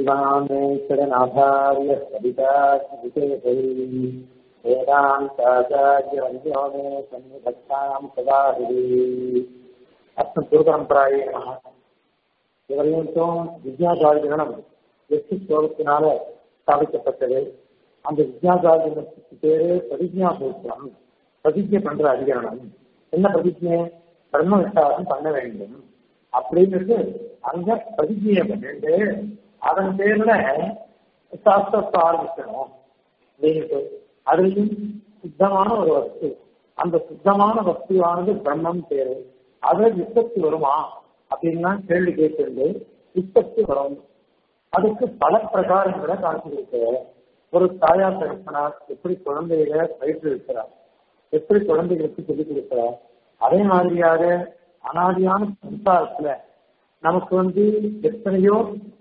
श्रीमान्वेङ्कटनाथार्य सविताविशेषै वेदान्ताचार्यवन्द्यो मे सन्निधत्तां सदा அஸ்மத் குருபரம்பராயே நம இதுவரையும் வித்யாசாரிகரணம் எட்டு ஸ்லோகத்தினால ஸ்தாபிக்கப்பட்டது அந்த வித்யாசாரிகரணத்துக்கு பேரு பிரதிஜா சூத்திரம் பிரதிஜை பண்ற அதிகரணம் என்ன பிரதிஜை பிரம்ம விசாரம் பண்ண வேண்டும் அப்படின்னு அங்க பிரதிஜையை பண்ணிட்டு அதன் பேர்ல சாஸ்திரத்தை ஆரம்பிக்கணும் அப்படின்ட்டு அதுலயும் சுத்தமான ஒரு வஸ்து அந்த சுத்தமான வஸ்துவானது பிரம்மம் பேரு அது விற்பத்தி வருமா அப்படின்னா கேள்வி கேட்கிறது விற்பத்தி வரும் அதுக்கு பல பிரகாரங்களை காமிச்சிருக்கு ஒரு தாயார் தகப்பனார் எப்படி குழந்தைகளை பயிற்றுவிக்கிறார் எப்படி குழந்தைகளுக்கு சொல்லிக் கொடுக்கிறார் அதே மாதிரியாக அனாதியான சம்சாரத்துல நமக்கு வந்து எத்தனையோ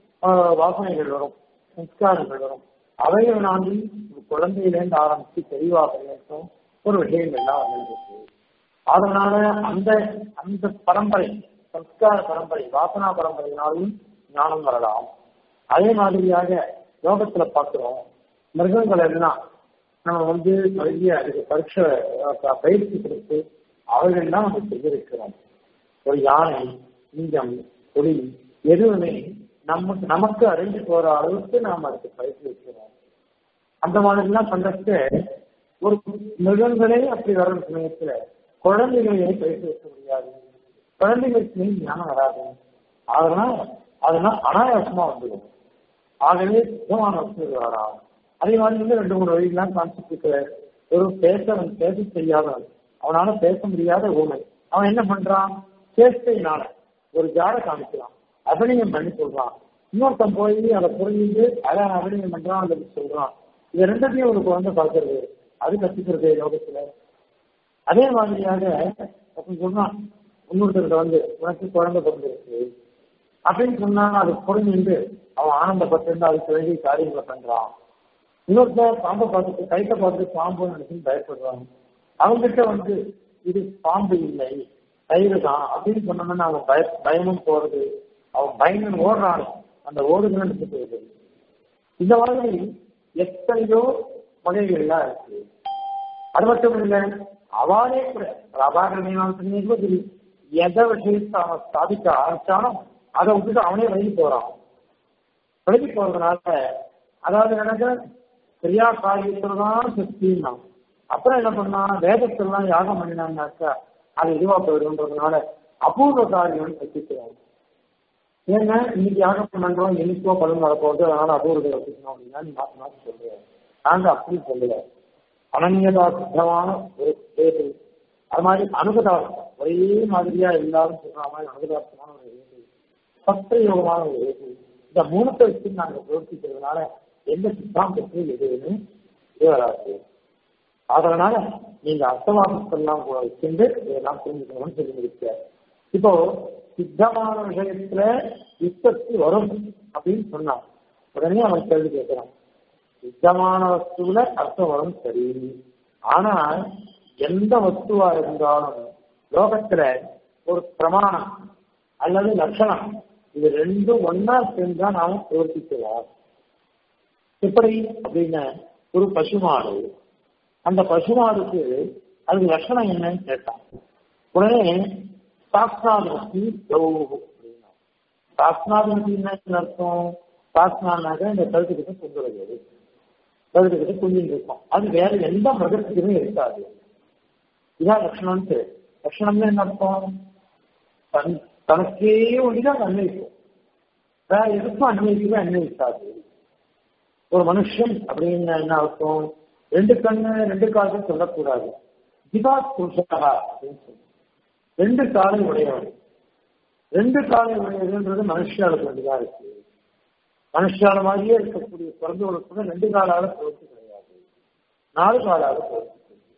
வாசனைகள் வரும் சம்ஸ்காரங்கள் வரும் அவைகள் நாண்டி குழந்தையிலேருந்து ஆரம்பிச்சு தெளிவாக இருக்கும் ஒரு விஷயங்கள்லாம் வந்துருக்கு அதனால அந்த அந்த பரம்பரை சம்ஸ்கார பரம்பரை வாசனா பரம்பரையினாலும் ஞானம் வரலாம் அதே மாதிரியாக யோகத்துல பார்க்கிறோம் மிருகங்கள் எல்லாம் நம்ம வந்து நிறைய அதுக்கு பரீட்சை பயிற்சி கொடுத்து அவைகள்லாம் நம்ம செய்திருக்கிறோம் ஒரு யானை சிங்கம் புலி எதுவுமே நமக்கு நமக்கு அறிஞ்சு போற அளவுக்கு நாம் அதுக்கு பயிற்சி வைக்கிறோம் அந்த மாதிரிலாம் பண்றதுக்கு ஒரு மிருகங்களே அப்படி வர சமயத்துல குழந்தைகளை பயிற்சி வைக்க முடியாது குழந்தைகளுக்கு ஞானம் வராது அதனால அதெல்லாம் அனாயாசமா வந்துடும் ஆகவே சுத்தமான வசதிகள் வராது அதே மாதிரி வந்து ரெண்டு மூணு வழிகள்லாம் காமிச்சிட்டு ஒரு பேச பேச செய்யாதவன் அவனால பேச முடியாத ஊமை அவன் என்ன பண்றான் சேஷ்டையினால ஒரு ஜாட காமிக்கிறான் அபிநயம் பண்ணி சொல்றான் இன்னொருத்தன் போய் அதை புரிஞ்சுட்டு அதை அபிநயம் பண்றான் அதை சொல்றான் இது ரெண்டத்தையும் ஒரு குழந்தை பார்க்கறது அது கத்துக்கிறது யோகத்துல அதே மாதிரியாக சொல்றான் இன்னொருத்தர்கிட்ட வந்து உனக்கு குழந்தை பிறந்திருக்கு அப்படின்னு சொன்னா அது புரிஞ்சுட்டு அவன் ஆனந்தப்பட்டு அதுக்கு வேண்டிய காரியங்களை பண்றான் இன்னொருத்தர் பாம்பை பார்த்துட்டு கைத்தை பார்த்துட்டு பாம்பு நினைச்சு பயப்படுறான் அவங்ககிட்ட வந்து இது பாம்பு இல்லை கயிறு தான் அப்படின்னு சொன்னோம்னா அவன் பய பயமும் போறது அவன் பயங்கரம் ஓடுறான் அந்த ஓடுகள் போகுது இந்த மாதிரி எத்தனையோ வகைகள்லாம் இருக்கு அது மட்டும் இல்லை அவாரே கூட பிரபாகர மீமாசனையும் சரி எதை விஷயத்தை அவன் ஸ்தாபிக்க ஆரம்பிச்சாலும் அதை விட்டுட்டு அவனே விலகி போறான் விலகி போறதுனால அதாவது எனக்கு கிரியா காரியத்துல தான் சக்தின்னா அப்புறம் என்ன பண்ணா வேதத்திலாம் யாகம் பண்ணினாங்கனாக்கா அது இதுவா போயிடும்ன்றதுனால அபூர்வ காரியம் கற்பிக்கிறாங்க ஏங்க இன்னைக்கு யாகம் பண்றோம் என்னைக்கோ பலன் வரப்போகுது அதனால அபூர்வத்தை வச்சுக்கணும் அப்படின்னா நீ மாற்றி மாற்றி சொல்றேன் நாங்க அப்படி சொல்லல அனன்யதா சித்தமான ஒரு பேரு அது மாதிரி அனுகதார்த்தம் ஒரே மாதிரியா எல்லாரும் சொல்ற மாதிரி அனுகதார்த்தமான ஒரு ஏது சத்திரயோகமான ஒரு ஏது இந்த மூணத்தை வச்சு நாங்க பிரவர்த்திக்கிறதுனால எந்த சித்தாந்தத்துக்கு எதுவுமே வராது அதனால நீங்க அர்த்தவாசத்தெல்லாம் கூட வச்சுட்டு இதெல்லாம் புரிஞ்சுக்கணும்னு சொல்லி முடிக்க இப்போ சித்தமான விஷயத்துல யுத்தத்து வரும் அப்படின்னு சொன்னான் உடனே அவன் கேள்வி கேட்கிறான் சித்தமான வஸ்துல அர்த்தம் வரும் சரி ஆனா எந்த வஸ்துவா இருந்தாலும் லோகத்துல ஒரு பிரமாணம் அல்லது லட்சணம் இது ரெண்டும் ஒன்னா சேர்ந்தா நாம பிரவர்த்திக்கலாம் எப்படி அப்படின்னா ஒரு பசுமாடு அந்த பசுமாடுக்கு அதுக்கு லட்சணம் என்னன்னு கேட்டான் உடனே சாஸ்திராதிபதி அப்படின்னா சாஸ்திராதிபதி என்ன அர்த்தம் சாஸ்திரானாக்க இந்த கழுத்துக்கிட்ட குந்துறது கழுத்துக்கிட்ட குஞ்சின்னு இருக்கும் அது வேற எந்த மிருகத்துக்குமே இருக்காது இதான் லட்சணம்னு லட்சணம்னு என்ன அர்த்தம் தன் தனக்கே ஒண்டிதான் அன்வயிக்கும் வேற எதுக்கும் அன்வயிக்கவே அன்வயிக்காது ஒரு மனுஷன் அப்படின்னு என்ன அர்த்தம் ரெண்டு கண்ணு ரெண்டு கால்கள் சொல்லக்கூடாது ஜிவா புருஷா அப்படின்னு சொல்லி ரெண்டு காலை உடையவன் ரெண்டு காலை உடையதுன்றது மனுஷாளுக்கு வேண்டிதான் இருக்கு மனுஷால மாதிரியே இருக்கக்கூடிய பிறந்தவர்களுக்கு கூட ரெண்டு காலால பொறுத்து கிடையாது நாலு காலால பொறுத்து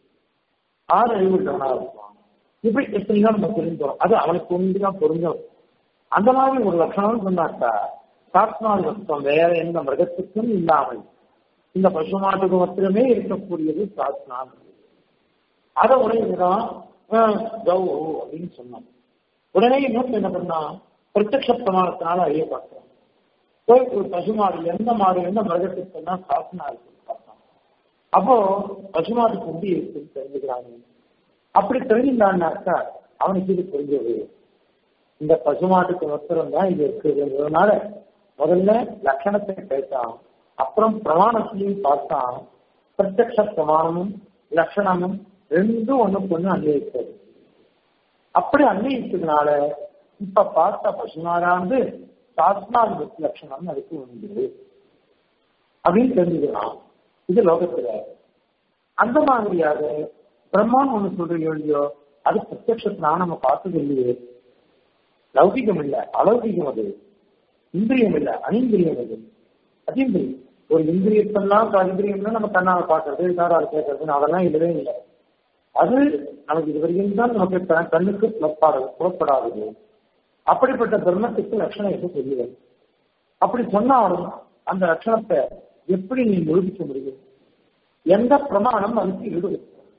ஆறு அறிவுள்ளவனா இருப்பான் இப்படி எத்தனையோ நம்ம தெரிஞ்சோம் அது அவனுக்கு ஒன்றுதான் பொருந்தும் அந்த மாதிரி ஒரு லட்சணம் சொன்னாக்கா சாத்மாதி வஸ்தம் வேற எந்த மிருகத்துக்கும் இல்லாமல் இந்த பசுமாட்டுக்கு மாத்திரமே இருக்கக்கூடியது சாத்னான் அதை உடையதுதான் கௌ அப்படின்னு சொன்னான் உடனே இன்னொரு என்ன பண்ணா பிரத்யக்ஷ பிரமாணத்தினால அறிய பார்க்கிறோம் போய் ஒரு பசுமாடு எந்த மாடு எந்த மிருகத்துக்கு எல்லாம் சாசனா இருக்கு பார்த்தான். அப்போ பசுமாடு குண்டி இருக்குன்னு தெரிஞ்சுக்கிறாங்க அப்படி தெரிஞ்சுட்டான்னாக்கா அவனுக்கு இது புரிஞ்சது இந்த பசுமாட்டுக்கு மாத்திரம் தான் இது இருக்குதுன்றதுனால முதல்ல லட்சணத்தை கேட்டான் அப்புறம் பிரமாணத்தையும் பார்த்தான் பிரத்யக்ஷ பிரமாணமும் லட்சணமும் ரெண்டும் ஒண்ணுக்கு ஒண்ணு அன்வயிக்கிறது அப்படி அன்வயிச்சதுனால இப்ப பார்த்த பசுமாரானது சாஸ்திராதி லட்சணம் அதுக்கு உண்டு அப்படின்னு தெரிஞ்சுக்கலாம் இது லோகத்துல அந்த மாதிரியாக பிரம்மான் ஒண்ணு சொல்றீங்க இல்லையோ அது பிரத்யட்சத்தினால நம்ம பார்த்தது இல்லையே லௌகிகம் இல்ல அலௌகிகம் அது இந்திரியம் இல்ல அனிந்திரியம் அது அதீந்திரியம் ஒரு இந்திரியத்தெல்லாம் இந்திரியம்னா நம்ம கண்ணால பாக்குறது காரால கேட்கறது அதெல்லாம் இல்லவே இல்லை அது நமக்கு இது வரைக்கும் தான் நமக்கு க- கண்ணுக்கு புலப்பாடு புலப்படாதது அப்படிப்பட்ட பிரம்மத்துக்கு லட்சணம் என்று தெரியல அப்படி சொன்னாலும் அந்த லட்சணத்தை எப்படி நீ நிரூபிக்க முடியும் எந்த பிரமாணம் அதுக்கு ஈடு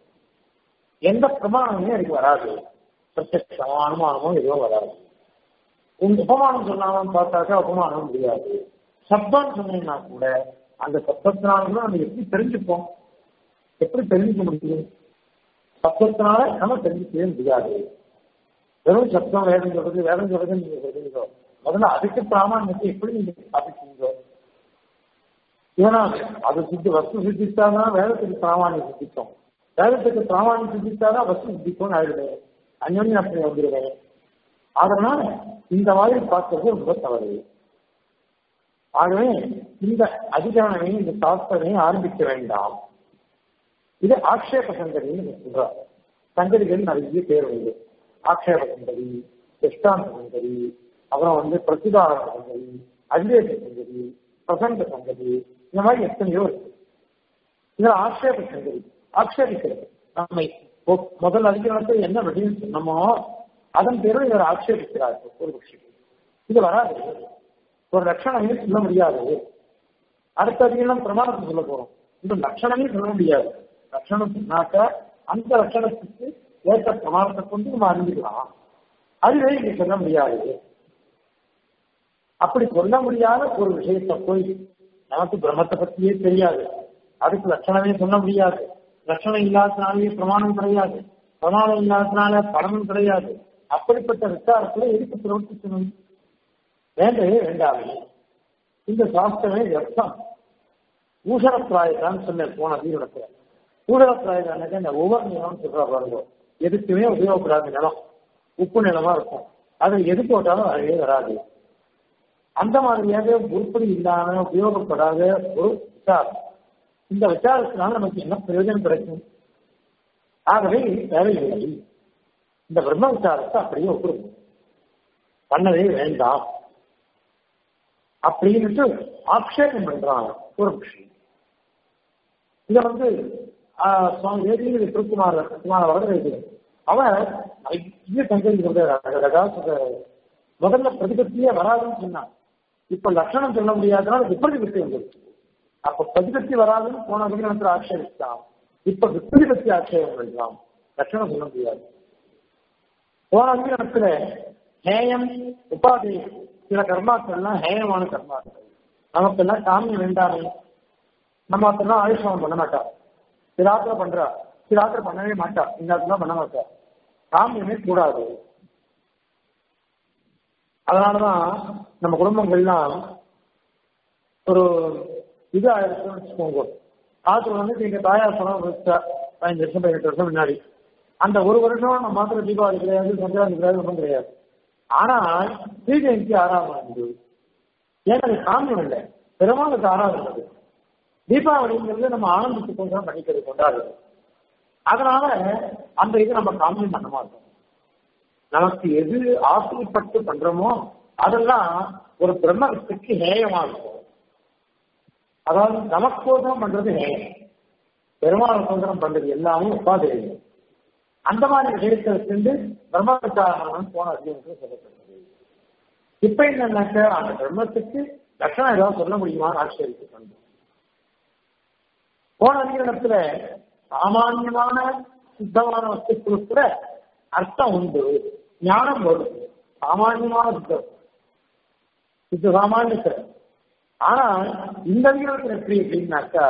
எந்த பிரமாணமே அதுக்கு வராது பிரத்யட்சமோ அனுமானமோ எதுவும் வராது உங்க உபமானம் சொன்னாலும் பார்த்தாக்கா உபமானம் முடியாது சப்தம் சொன்னீங்கன்னா கூட அந்த சப்தத்தினால கூட நம்ம எப்படி தெரிஞ்சுப்போம் எப்படி தெரிஞ்சுக்க முடியும் சப்தத்தினால நம்ம தெரிஞ்சுக்கவே முடியாது வெறும் சப்தம் வேதம் சொல்றது வேதம் சொல்றது நீங்க சொல்றீங்களோ முதல்ல அதுக்கு பிராமணியத்தை எப்படி நீங்க ஸ்தாபிச்சீங்களோ ஏன்னா அது சித்தி வஸ்து சித்திச்சாதான் வேதத்துக்கு பிராமணியம் சித்திக்கும் வேதத்துக்கு பிராமணியம் சித்திச்சாதான் வஸ்து சித்திக்கும்னு ஆயிடுவேன் அந்யோன்யம் அப்படி வந்துடுவேன் அதனால இந்த மாதிரி பார்க்கறது ரொம்ப தவறு ஆகவே இந்த அதிகாரமே இந்த சாஸ்திரமே ஆரம்பிக்க வேண்டாம் இது ஆக்ஷேப சங்கதின்னு சொல்றார் சங்கதிகள் நிறைய பேர் உண்டு ஆக்ஷேப சங்கதி திஷ்டாந்த சங்கதி அப்புறம் வந்து பிரதிதாரண சங்கதி அவிவேக சங்கதி பிரசங்க சங்கதி இந்த மாதிரி எத்தனையோ இருக்கு இதுல ஆக்ஷேப சங்கதி ஆக்ஷேபிக்கிறது நம்மை ஒ- முதல் அதிகாரத்தை என்ன விஷயம் சொன்னோமோ அதன் பேரும் இவர் ஆக்ஷேபிக்கிறார் ஒரு விஷயம் இது வராது ஒரு லட்சணமே சொல்ல முடியாது அடுத்த அதிகாரம் பிரமாணத்தை சொல்ல போறோம் இந்த லட்சணமே சொல்ல முடியாது லட்சணம் சொன்னாக்க அந்த லட்சணத்துக்கு ஏற்ற பிரமாணத்தை கொண்டு நம்ம அறிஞ்சுக்கலாம் அதுவே இங்க சொல்ல முடியாது அப்படி சொல்ல முடியாத ஒரு விஷயத்தை போய் நமக்கு பிரம்மத்தை பத்தியே தெரியாது அதுக்கு லட்சணமே சொல்ல முடியாது லட்சணம் இல்லாதனாலே பிரமாணம் கிடையாது பிரமாணம் இல்லாதனால பலனும் கிடையாது அப்படிப்பட்ட விசாரத்துல எதுக்கு பிரவர்த்திக்கணும் வேண்டவே வேண்டாமே இந்த சாஸ்திரமே வியர்த்தம் ஊஷரப்பிராயதான் சொன்னேன் போன வீரத்துல ஊழலப்பிராயதானக்க இந்த ஒவ்வொரு நிலம் சொல்றா பாருங்க எதுக்குமே உபயோகப்படாத நிலம் உப்பு நிலமா இருக்கும் அது எது போட்டாலும் வரவே வராது அந்த மாதிரியாக உருப்படி இல்லாம உபயோகப்படாத ஒரு விசாரம் இந்த விசாரத்தினால நமக்கு என்ன பிரயோஜனம் கிடைக்கும் ஆகவே தேவையில்லை இந்த பிரம்ம விசாரத்தை அப்படியே ஒப்புரும் பண்ணவே வேண்டாம் அப்படின்ட்டு ஆக்ஷேபம் பண்றாங்க ஒரு விஷயம் இத வந்து ஆஹ், சுவாமி வேதியில் திருக்குமார் குமார வரவேற்று அவன் நிறைய சங்கதி சொல்றாரு முதல்ல பிரதிபத்தியே வராதுன்னு சொன்னான் இப்ப லட்சணம் சொல்ல முடியாதனால விபரீதத்தை வந்துருச்சு அப்ப பிரதிபத்தி வராதுன்னு போன அதிகாரத்தில் ஆட்சேபித்தான் இப்ப விபரீதத்தை ஆட்சேபம் பண்ணலாம் லட்சணம் சொல்ல முடியாது போன அதிகாரத்துல ஹேயம் உபாதி சில கர்மாக்கள்லாம் ஹேயமான கர்மாக்கள் நமக்கெல்லாம் காமியம் வேண்டாமே நம்ம அதெல்லாம் ஆயுஷ்மானம் பண்ண மாட்டா சில ஆத்திரம் பண்றா சில ஆத்திரம் பண்ணவே மாட்டா இந்த ஆத்திரம் பண்ண மாட்டா காமியமே கூடாது அதனாலதான் நம்ம குடும்பங்கள்லாம் ஒரு இது ஆயிரத்துன்னு வச்சுக்கோங்க ஆத்திரம் வந்து நீங்க தாயார் பணம் வச்சா பதினஞ்சு வருஷம் பதினெட்டு வருஷம் முன்னாடி அந்த ஒரு வருஷம் நம்ம மாத்திரம் தீபாவளி கிடையாது சங்கராந்தி கிடையாது ஒன்றும் கிடையாது ஆனால் ஸ்ரீ ஜெயந்தி ஆறாவது ஆண்டு ஏன்னா அது காமியம் இல்லை பெருமாளுக்கு ஆறாவது அது தீபாவளிங்கிறது நம்ம ஆனந்தத்துக்கு தான் பண்ணிக்கிறது கொண்டாடுறது அதனால அந்த இது நம்ம காமியம் பண்ண மாட்டோம் நமக்கு எது ஆசைப்பட்டு பண்றோமோ அதெல்லாம் ஒரு பிரம்மத்துக்கு ஹேயமா இருக்கும் அதாவது நமக்கோசரம் பண்றது ஹேயம் பெருமாள் சோதனம் பண்றது எல்லாமே உபாதேயம் அந்த மாதிரி விஷயத்தை வச்சிருந்து பிரம்மச்சாரம் போன அதிகமாக சொல்லப்படுகிறது இப்ப என்னன்னாக்க அந்த பிரம்மத்துக்கு லட்சணம் ஏதாவது சொல்ல முடியுமான்னு ஆட்சேபித்து கொண்டோம் போன அதிகரணத்துல சாமான்யமான சித்தமான வஸ்துக்களுக்கு கூட அர்த்தம் உண்டு ஞானம் வரும் சாமான்யமான சித்தம் சித்த சாமானியத்தில் ஆனா இந்த அதிகாரத்தில் எப்படி அப்படின்னாக்கா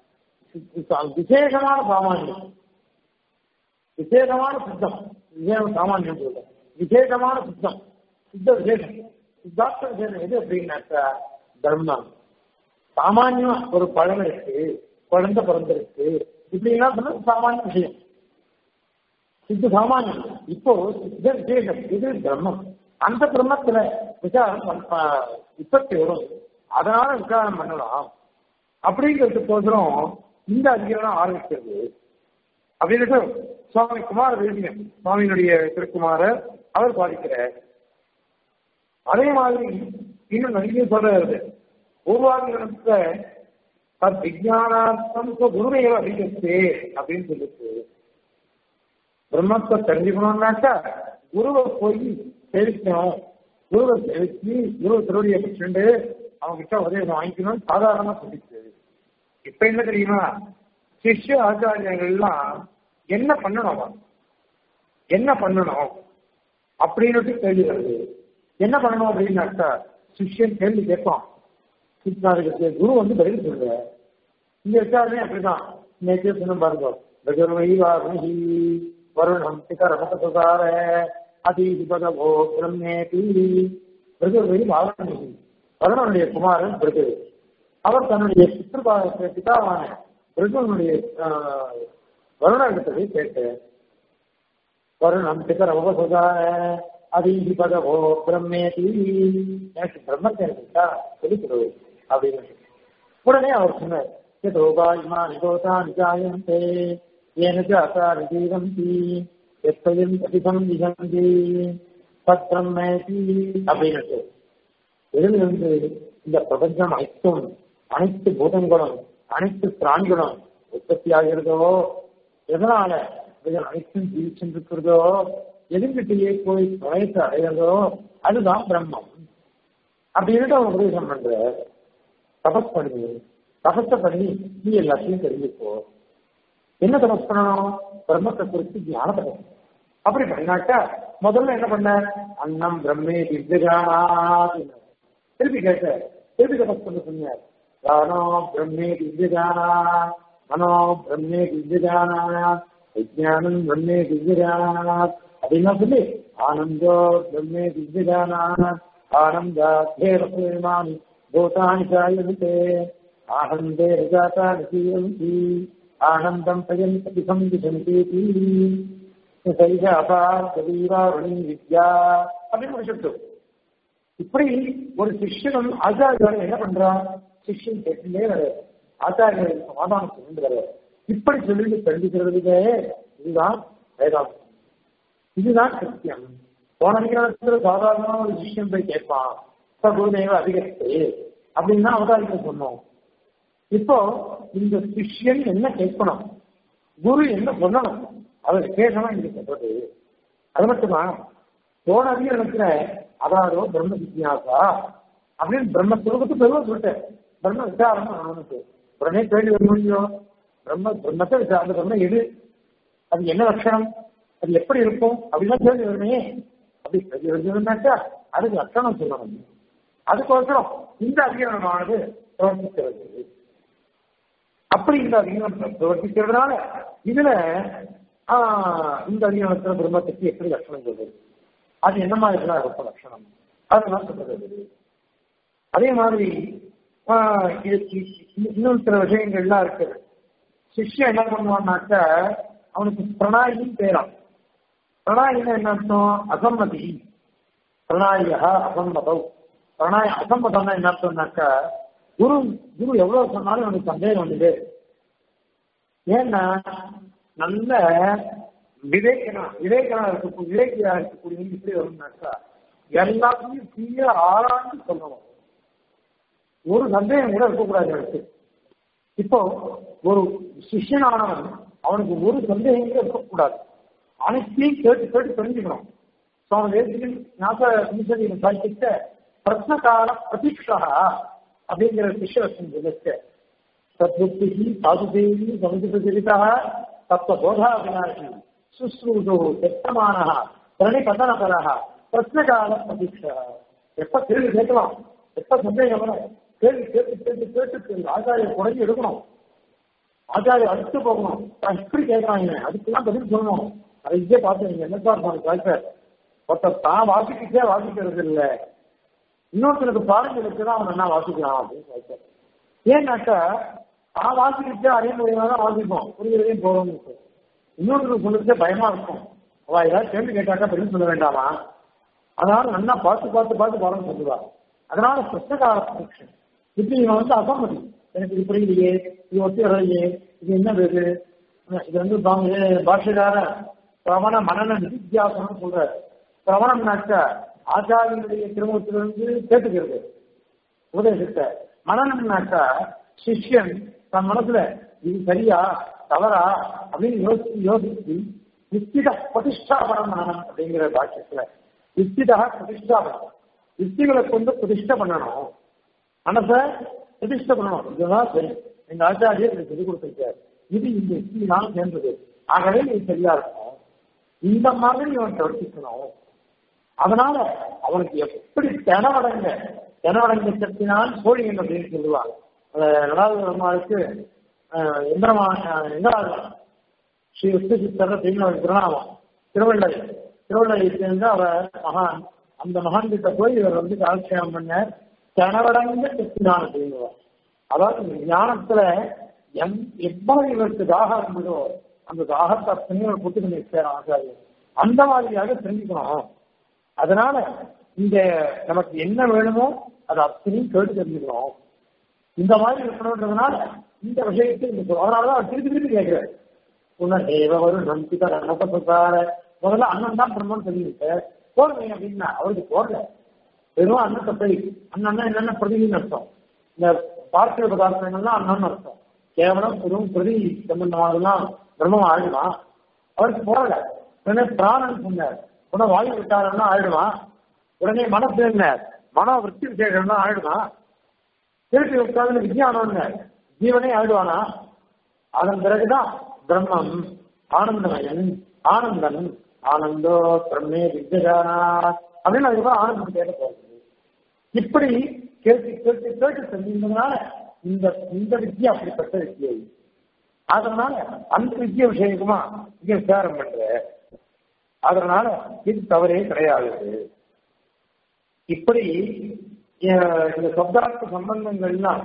விசேஷமான சாமானியம் விசேஷமான சித்தம் விசேஷம் சாமானியம் சொல்றேன் விசேஷமான சித்தம் சித்த விசேஷம் சித்தார்த்த விசேஷம் எது அப்படின்னாக்கா தர்மம் சாமானியமா ஒரு பழம் இருக்கு குழந்தை பிறந்திருக்கு இப்படின்னா சொன்னா சாமானிய விஷயம் சித்து சாமானியம் இப்போ சித்த விசேஷம் இது பிரம்மம் அந்த பிரம்மத்துல விசாரம் உற்பத்தி வரும் அதனால விசாரம் பண்ணலாம் அப்படிங்கிறதுக்கோசரம் இந்த அதிகாரம் ஆரம்பிக்கிறது அப்படின்ட்டு சுவாமி குமார வேதியன் சுவாமியினுடைய திருக்குமாரர் அவர் பாதிக்கிறார் அதே மாதிரி இன்னும் நிறைய சொல்றது பூர்வாதிகரணத்துல விஜயானார்த்தம் குருமையில அதிகத்தே அப்படின்னு சொல்லிட்டு பிரம்மத்தை தெரிஞ்சுக்கணும்னாக்கா குருவை போய் சேவிக்கணும் குருவை சேவிச்சு குருவை திருவடியை பிடிச்சுண்டு அவங்க கிட்ட உதவி வாங்கிக்கணும் சாதாரணமா சொல்லிச்சு இப்ப என்ன தெரியுமா சிஷ்ய ஆச்சாரியர்கள்லாம் என்ன பண்ணணும் என்ன பண்ணணும் அப்படின்னு கேள்வி வருது என்ன பண்ணணும் அப்படின்னாக்கா சிஷ்யன் கேள்வி கேட்பான் சித்தாருக்கு குரு வந்து பதில் சொல்ற இந்த விசாரணை அப்படிதான் நேற்று சொன்ன பாருங்க பிரகர்வைவாகி வருணம் சிகரமசார அதிபதவோ பிரம்மேபி பிரகர்வை வாகனி வருணனுடைய குமாரன் பிரகு அவர் தன்னுடைய பித்ருபா பிதாவான பிரகுனுடைய வருணத்தை கேட்டு வருணம் சிகரமசார அதிகி பதவோ பிரம்மேதி எனக்கு பிரம்மத்தை இருக்கா சொல்லிக்கிறோம் அப்படின்னு உடனே அவர் சொன்னார் யதோபாயுமா நிகோதா நிஜாயந்தே ஏன ஜாதா நிஜீவந்தி எப்பையும் அதிகம் நிகழ்ந்தி தத் பிரம்மேதி அப்படின்னு இதில் வந்து இந்த பிரபஞ்சம் அனைத்தும் அனைத்து பூதங்களும் அனைத்து பிராணிகளும் உற்பத்தி ஆகிறதோ எதனால இதில் அனைத்தும் ஜீவிச்சிருக்கிறதோ எதுங்கிட்டயே போய் பிரயத்தை அடைகிறதோ அதுதான் பிரம்மம் அப்படின்ட்டு அவன் உபதேசம் பண்ற தபஸ் பண்ணி தபஸ பண்ணி நீ எல்லாத்தையும் தெரிஞ்சுக்கோ என்ன தபஸ் பண்ணணும் பிரம்மத்தை குறித்து ஞான தபஸ் அப்படி பண்ணாக்கா முதல்ல என்ன பண்ண அன்னம் பிரம்மே திவ்யகானா திருப்பி கேட்ட திருப்பி தபஸ் பண்ண சொன்னார் ராணோ பிரம்மே திவ்யகானா மனோ பிரம்மே திவ்யகானா விஜயானம் பிரம்மே திவ்யகானா அப்படின்னா சொல்லி ஆனந்தோ பிரம்மே திவ்யகானா ஆனந்தாத்மேமானி பூதானி சாயந்தே ஆனந்தே ரஜாத்தானி சீவந்தி ஆனந்தம் பயந்திகம் விசந்தேதி சைதாபாதீராவணி வித்யா அப்படின்னு முடிச்சுட்டு இப்படி ஒரு சிஷ்யனும் ஆச்சாரியர்கள் என்ன பண்றான் சிஷ்யன் கேட்டுலே ஆச்சாரியர்கள் சமாதானம் சொல்லுங்கிறார் இப்படி சொல்லி தெரிஞ்சுக்கிறதுலே இதுதான் வேதாந்தம் இதுதான் சத்தியம் போன அதிகாரத்துல சாதாரண ஒரு விஷயம் போய் கேட்பான் குருதேவ அதிகரித்து அப்படின்னு அவதாரிக்க சொன்னோம் இப்போ இந்த சிஷ்யன் என்ன கேட்கணும் குரு என்ன சொல்லணும் அதை விசேஷமா இங்க சொல்றது அது மட்டுமா போன அதிகாரத்துல அதாரோ பிரம்ம ஜிக்யாசா அப்படின்னு பிரம்ம சுலபத்து பெருவ சொல்லிட்டேன் பிரம்ம விசாரம் அவனுக்கு உடனே கேள்வி வர முடியும் பிரம்ம பிரம்மத்தை விசாரணை பிரம்ம எது அது என்ன லட்சணம் அது எப்படி இருக்கும் அப்படின்னா கேள்வி வருமே அப்படி கேள்வி வருதுன்னாக்கா அதுக்கு லட்சணம் சொல்லணும் அதுக்கோசரம் இந்த அதிகாரமானது பிரவர்த்திக்கிறது அப்படி இந்த அதிகாரம் பிரவர்த்திக்கிறதுனால இதுல இந்த அதிகாரத்துல பிரம்மத்துக்கு எப்படி லட்சணம் சொல்றது அது என்ன மாதிரிலாம் இருக்கும் லட்சணம் அதெல்லாம் சொல்றது அதே மாதிரி இன்னும் சில விஷயங்கள்லாம் இருக்குது சிஷ்யம் என்ன பண்ணுவான்னாக்கா அவனுக்கு பிரணாயின்னு பேரான் பிரணாயின்னு என்ன அர்த்தம் அசம்மதி பிரணாயா அசம்மதம் பிரணாய அசம்மதம்னா என்ன அர்த்தம்னாக்கா குரு குரு எவ்வளவு சொன்னாலும் அவனுக்கு சந்தேகம் வந்தது ஏன்னா நல்ல விவேகனா விவேகனா இருக்க விவேகியா இருக்கக்கூடிய இப்படி வரும்னாக்கா எல்லாத்தையும் தீய ஆராய்ந்து சொல்லணும் ஒரு சந்தேகம் கூட இருக்கக்கூடாது எனக்கு இப்போ ஒரு சிஷ்யனானவன் அவனுக்கு ஒரு சந்தேகம் கூட இருக்கக்கூடாது அனைத்தையும் கேட்டு கேட்டு தெரிஞ்சுக்கணும் சுவாமி தேசிகன் ஞாபக நிமிஷம் சாய்க்கிட்ட பிரச்சனகால பிரதீட்சா அப்படிங்கிற சிஷ்யவசம் சொல்லிட்டு தத்புத்தி சாதுதேவி சமுதிரா தத்துவ போதாபிலாஷி சுஸ்ரூதோ செத்தமான பிரணிபதனபரா பிரச்சனகால பிரதீட்சா எப்ப கேள்வி கேட்கலாம் எப்ப சந்தேகம் வரும் கேள்வி கேட்டு கேட்டு கேட்டு இந்த ஆச்சாரிய குறைஞ்சி எடுக்கணும் ஆச்சாரிய அடுத்து போகணும் நான் இப்படி கேட்கறாங்க அதுக்கெல்லாம் பதில் சொல்லணும் அதை இங்கே பார்த்து நீங்க என்ன சார் பண்ண சார் ஒருத்தர் தான் வாசிக்கிட்டே வாசிக்கிறது இல்லை இன்னொருத்தருக்கு பாடம் இருக்குதான் அவன் என்ன வாசிக்கலாம் அப்படின்னு கேட்கிறார் ஏன்னாக்கா நான் வாசிக்கிட்டே அதே மூலியமா தான் வாசிப்போம் புரிகிறதையும் போறோம்னு இன்னொருத்தருக்கு சொல்லிட்டு பயமா இருக்கும் அவ ஏதாவது கேள்வி கேட்டாக்கா பதில் சொல்ல வேண்டாமா அதனால நல்லா பார்த்து பார்த்து பார்த்து பாடம் சொல்லுவா அதனால புத்தகார பரீட்சை இப்படி இவன் வந்து அசம்மதி எனக்கு இது புரியலையே இது ஒத்தி வரலையே இது என்ன இது இது வந்து பாஷகார பிரமண மனன நிதித்தியாசனம் சொல்றாரு பிரமணம்னாக்க ஆச்சாரியனுடைய திருமுகத்திலிருந்து கேட்டுக்கிறது உபதேசத்தை மனநம்னாக்கா சிஷ்யன் தன் மனசுல இது சரியா தவறா அப்படின்னு யோசிச்சு யோசிச்சு நிச்சித பிரதிஷ்டாபனம் மனநம் அப்படிங்கிற பாக்கியத்துல நிச்சிதா பிரதிஷ்டாபனம் யுக்திகளை கொண்டு பிரதிஷ்டை பண்ணணும் மனசை பிரதிஷ்டை பண்ணணும் இதுதான் சரி எங்க ஆச்சாரியர் இதை சொல்லிக் கொடுத்திருக்காரு இது இந்த யுக்தியினால் சேர்ந்தது ஆகவே இது சரியா இருக்கும் இந்த மாதிரி இவன் பிரவர்த்திக்கணும் அதனால அவனுக்கு எப்படி தெனவடங்க தெனவடங்க சக்தினால் சோழியன் அப்படின்னு சொல்லுவாங்க நடாவது பெருமாளுக்கு இந்திரமா இந்திராஜன் ஸ்ரீ விஷ்ணு சித்தர் திருநெல்வேலி திருநாமம் திருவள்ளை திருவள்ளை சேர்ந்து அவர் மகான் அந்த மகான் கிட்ட போய் இவர் வந்து காலட்சேபம் பண்ண தெனவடங்க சக்திதான் அப்படிங்குவார் அதாவது ஞானத்துல எம் எவ்வளவு இவருக்கு தாகம் இருந்ததோ அந்த தாகத்தை அத்தனையும் புத்து பண்ணி ஆகாது அந்த மாதிரியாக தெரிஞ்சுக்கணும் அதனால இந்த நமக்கு என்ன வேணுமோ அதை அத்தனையும் கேட்டு தெரிஞ்சுக்கணும் இந்த மாதிரி இருக்கணுன்றதுனால இந்த விஷயத்தை இந்த அதனாலதான் அவர் திருப்பி திருப்பி கேட்கிறார் உன்ன தேவ வரும் நம்பிக்கை நமக்கார முதல்ல அண்ணன் தான் பிரம்மன் சொல்லிவிட்டு போடுவீங்க அப்படின்னா அவருக்கு போடல வெறும் அன்னத்தை போய் அண்ணன்னா என்னென்ன பிரதின்னு அர்த்தம் இந்த பார்க்கிற பதார்த்தங்கள்லாம் அண்ணன் அர்த்தம் கேவலம் வெறும் பிரதி சம்பந்தமானதெல்லாம் பிரம்மம் ஆயிடுமா அவருக்கு போடல உடனே பிராணன் சொன்னார் உடனே வாயு விட்டாரம்னா ஆயிடுமா உடனே மனசு என்ன மன விற்பி விசேஷம்னா ஆயிடுமா திருப்பி உட்கார்ந்து விஜயானம் ஜீவனே ஆயிடுவானா அதன் பிறகுதான் பிரம்மம் ஆனந்தமயன் ஆனந்தன் ஆனந்தோ பிரம்மே விஜயானா அப்படின்னு அதுக்கப்புறம் ஆனந்தம் கேட்க போகுது இப்படி கேட்டு கேட்டு கேட்டு செஞ்சதுனால இந்த இந்த வித்தியை அப்படிப்பட்ட வித்தியை அதனால அந்த வித்திய விஷயமா இங்க விசாரம் பண்ற அதனால இது தவறே கிடையாது இப்படி இந்த சப்தார்த்த சம்பந்தங்கள்லாம்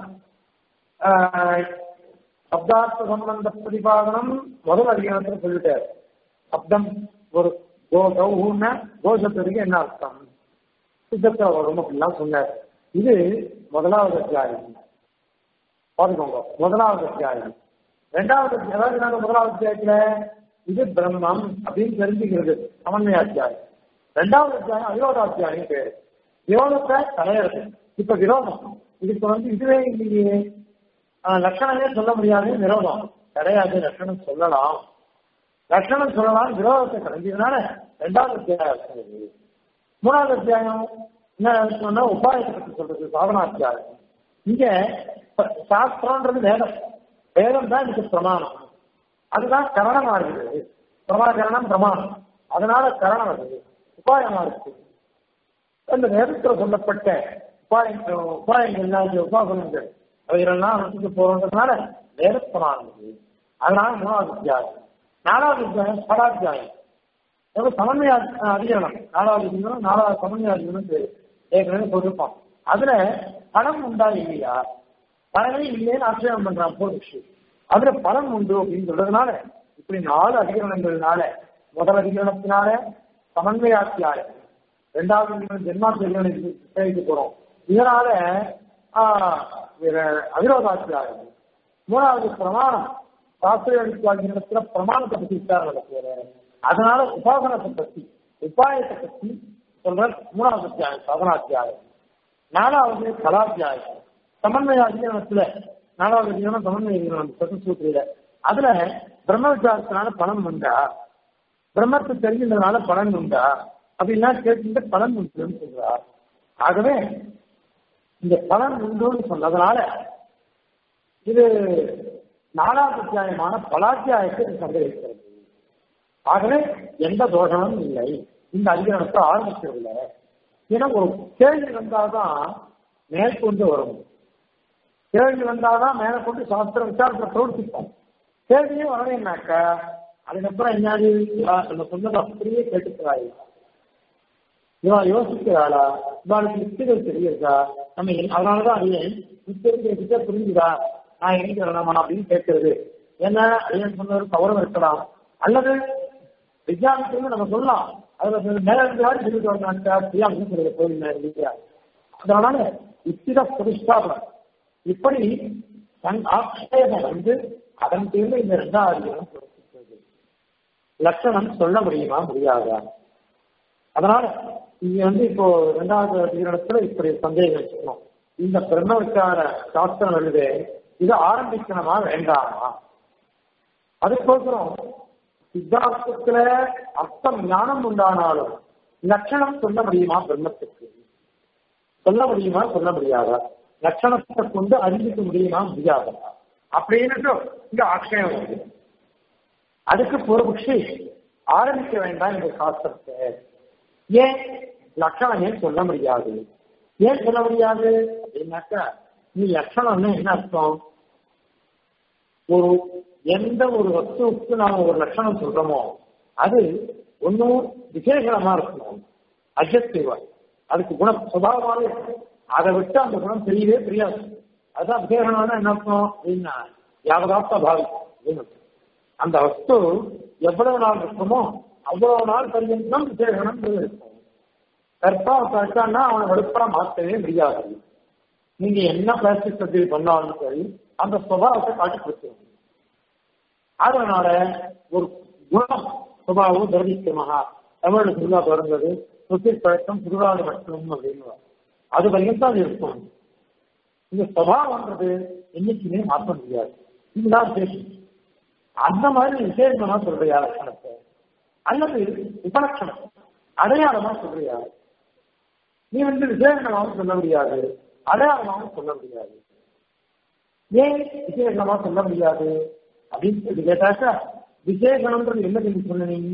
சப்தார்த்த சம்பந்த பிரதிபாதனம் முதல் அதிகாரத்துல சொல்லிட்டார் சப்தம் ஒரு கௌன்னா தோஷத்திற்கு என்ன அர்த்தம் சித்தத்துல வரும் அப்படிலாம் சொன்னார் இது முதலாவது அத்தியாயம் பாத்துக்கோங்க முதலாவது அத்தியாயம் ரெண்டாவது அதாவது நாங்க முதலாவது அத்தியாயத்துல இது பிரம்மம் அப்படின்னு தெரிஞ்சுக்கிறது சமன்வய அத்தியாயம் ரெண்டாவது அத்தியாயம் அயோதாத்தியாயம் பேரு விரோதத்தை தலையிறது இப்ப விரோதம் இதுக்கு வந்து இதுவே இல்லையே லட்சணமே சொல்ல முடியாது விரோதம் கிடையாது லட்சணம் சொல்லலாம் லட்சணம் சொல்லலாம் விரோதத்தை கலைஞ்சதுனால ரெண்டாவது அத்தியாயம் மூணாவது அத்தியாயம் என்ன சொன்னா உபாயத்தை பற்றி சொல்றது சாதனாத்தியாயம் இங்க சாஸ்திரம்ன்றது வேதம் வேதம் தான் இதுக்கு பிரமாணம் அதுதான் கரணமா இருக்குது பிரமாகரணம் பிரமாணம் அதனால கரணம் வருது உபாயமா இருக்கு அந்த வேதத்தில் சொல்லப்பட்ட உபாயங்கள் உபாயங்கள் உபாசனங்கள் அவைகளெல்லாம் நடத்திட்டு போறதுனால வேத பிரமாணம் இருக்குது அதனால மூணாவது அத்தியாயம் நாலாவது அத்தியாயம் படாத்தியாயம் சமன்வய அதிகரணம் நாலாவது அதிகரணம் நாலாவது சமன்வய அதிகரணம் பேரு ஏற்கனவே சொல்லிருப்போம் அதுல பணம் உண்டா இல்லையா பலனே இல்லைன்னு ஆட்சேபம் பண்றான் போர் விஷயம் அதுல பலன் உண்டு அப்படின்னு சொல்றதுனால இப்படி நாலு அதிகரணங்கள்னால முதல் அதிகரணத்தினால சமன்வயாத்தியாயம் ரெண்டாவது அதிகரணம் ஜென்மாத்தியம் சேவிக்க போறோம் இதனால அவிரோதாத்தியாயம் மூணாவது பிரமாணம் சாஸ்திரியாதிகாரத்துல பிரமாணத்தை பத்தி விசாரம் நடத்துவார் அதனால உபாசனத்தை பத்தி உபாயத்தை பத்தி சொல்ற மூணாவது அத்தியாயம் சவனாத்தியாயம் நாலாவது கலாத்தியாயம் சமன்வய அதிகரணத்துல நாலாவது அதிகரணம் சமன்வய அதிகரணம் சத்துசூத்திரியில அதுல பிரம்ம விசாரத்தினால பணம் உண்டா பிரம்மத்தை தெரிஞ்சதுனால பலன் உண்டா அப்படின்னா கேட்டு பலன் உண்டுன்னு சொல்றார் ஆகவே இந்த பலன் உண்டுன்னு சொன்னதுனால இது நாலாவது அத்தியாயமான பலாத்தியாயத்தை சந்தேகிக்கிறது ஆகவே எந்த தோஷமும் இல்லை இந்த அதிகாரத்தை ஆரம்பிக்கிறதில்ல ஏன்னா ஒரு கேள்வி வந்தாதான் மேற்கொண்டு வரும் கேள்வி வந்தாதான் மேல கொண்டு சாஸ்திர விசாரத்தை பிரவர்த்திப்போம் கேள்வியே வரலைன்னாக்கா அதுக்கப்புறம் என்னாடி நம்ம சொன்னது அப்படியே கேட்டுக்கிறாள் இவா யோசிக்கிறாளா இவாளுக்கு யுக்திகள் தெரியுதா நம்ம என்- அதனாலதான் அறியேன் யுக்திகிட்ட புரிஞ்சுதா நான் எங்க வரலாமா அப்படின்னு கேட்கறது ஏன்னா ஐயன் சொன்னது தவறும் இருக்கலாம் அல்லது விஜயானத்துக்கு நம்ம சொல்லலாம் அதுல சில மேல இருந்தாலும் சொல்லிட்டு வந்தாக்கா பிரியாங்க சொல்றது கோயில் இல்லையா அதனால யுக்தித பிரதிஷ்டாபனம் இப்படி தன் ஆட்சேபம் வந்து அதன் பேர்ல இந்த ரெண்டாவது அதிகாரம் பிரவர்த்திக்கிறது. லட்சணம் சொல்ல முடியுமா முடியாதா அதனால இங்க வந்து இப்போ ரெண்டாவது அதிகாரத்துல இப்படி சந்தேகம் வச்சுக்கணும் இந்த பிரம்ம விசார சாஸ்திரம் எழுது இது ஆரம்பிக்கணுமா வேண்டாமா அதுக்கோசரம் சித்தாந்தத்துல அர்த்தம் ஞானம் உண்டானாலும் லட்சணம் சொல்ல முடியுமா பிரம்மத்துக்கு சொல்ல முடியுமா சொல்ல முடியாதா லட்சணத்தை கொண்டு அறிவிக்க முடியுமா முடியாதா அப்படின்னு இங்க ஆட்சேபம் வருது அதுக்கு பூர்வபக்ஷி ஆரம்பிக்க வேண்டாம் இந்த சாஸ்திரத்தை ஏன் லட்சணமே சொல்ல முடியாது ஏன் சொல்ல முடியாது அப்படின்னாக்கா நீ லட்சணம்னு என்ன அர்த்தம் ஒரு எந்த ஒரு வஸ்துவுக்கு நாம ஒரு லட்சணம் சொல்றோமோ அது ஒன்னும் விசேஷமா இருக்கணும் அஜெக்டிவா அதுக்கு குணம் சுபாவமாவே இருக்கும். அதை விட்டு அந்த குணம் தெரியவே தெரியாது அதுதான் விசேஷம்னா என்ன அர்த்தம் அப்படின்னா யாவதாப்த பாவிக்கும் அப்படின்னு அர்த்தம். அந்த வஸ்து எவ்வளவு நாள் இருக்குமோ அவ்வளவு நாள் பரியந்தம் விசேஷனம் இருக்கும் கற்பா கற்றான்னா அவனை வெளுப்பா மாற்றவே முடியாது நீங்க என்ன பிளாஸ்டிக் சர்ஜரி பண்ணாலும் சரி அந்த சுபாவத்தை காட்டி கொடுத்துருங்க அதனால ஒரு குணம் சுபாவம் திரவிக்கமாக தமிழ் சுருளா பிறந்தது சுத்திர் பழக்கம் சுருளாடு மட்டும் அப்படின்னு அது வரைக்கும் தான் இருக்கும் இந்த சுபாவம்ன்றது என்னைக்குமே மாற்ற முடியாது இதுதான் விசேஷம் அந்த மாதிரி விசேஷமா சொல்றியா லட்சணத்தை அல்லது உபலட்சணம் அடையாளமா சொல்றியா நீ வந்து விசேஷமாவும் சொல்ல முடியாது அடையாளமாவும் சொல்ல முடியாது ஏன் விசேஷமா சொல்ல முடியாது அப்படின்னு சொல்லி கேட்டாக்கா விசேஷம்ன்றது என்ன சொல்லி சொன்ன நீ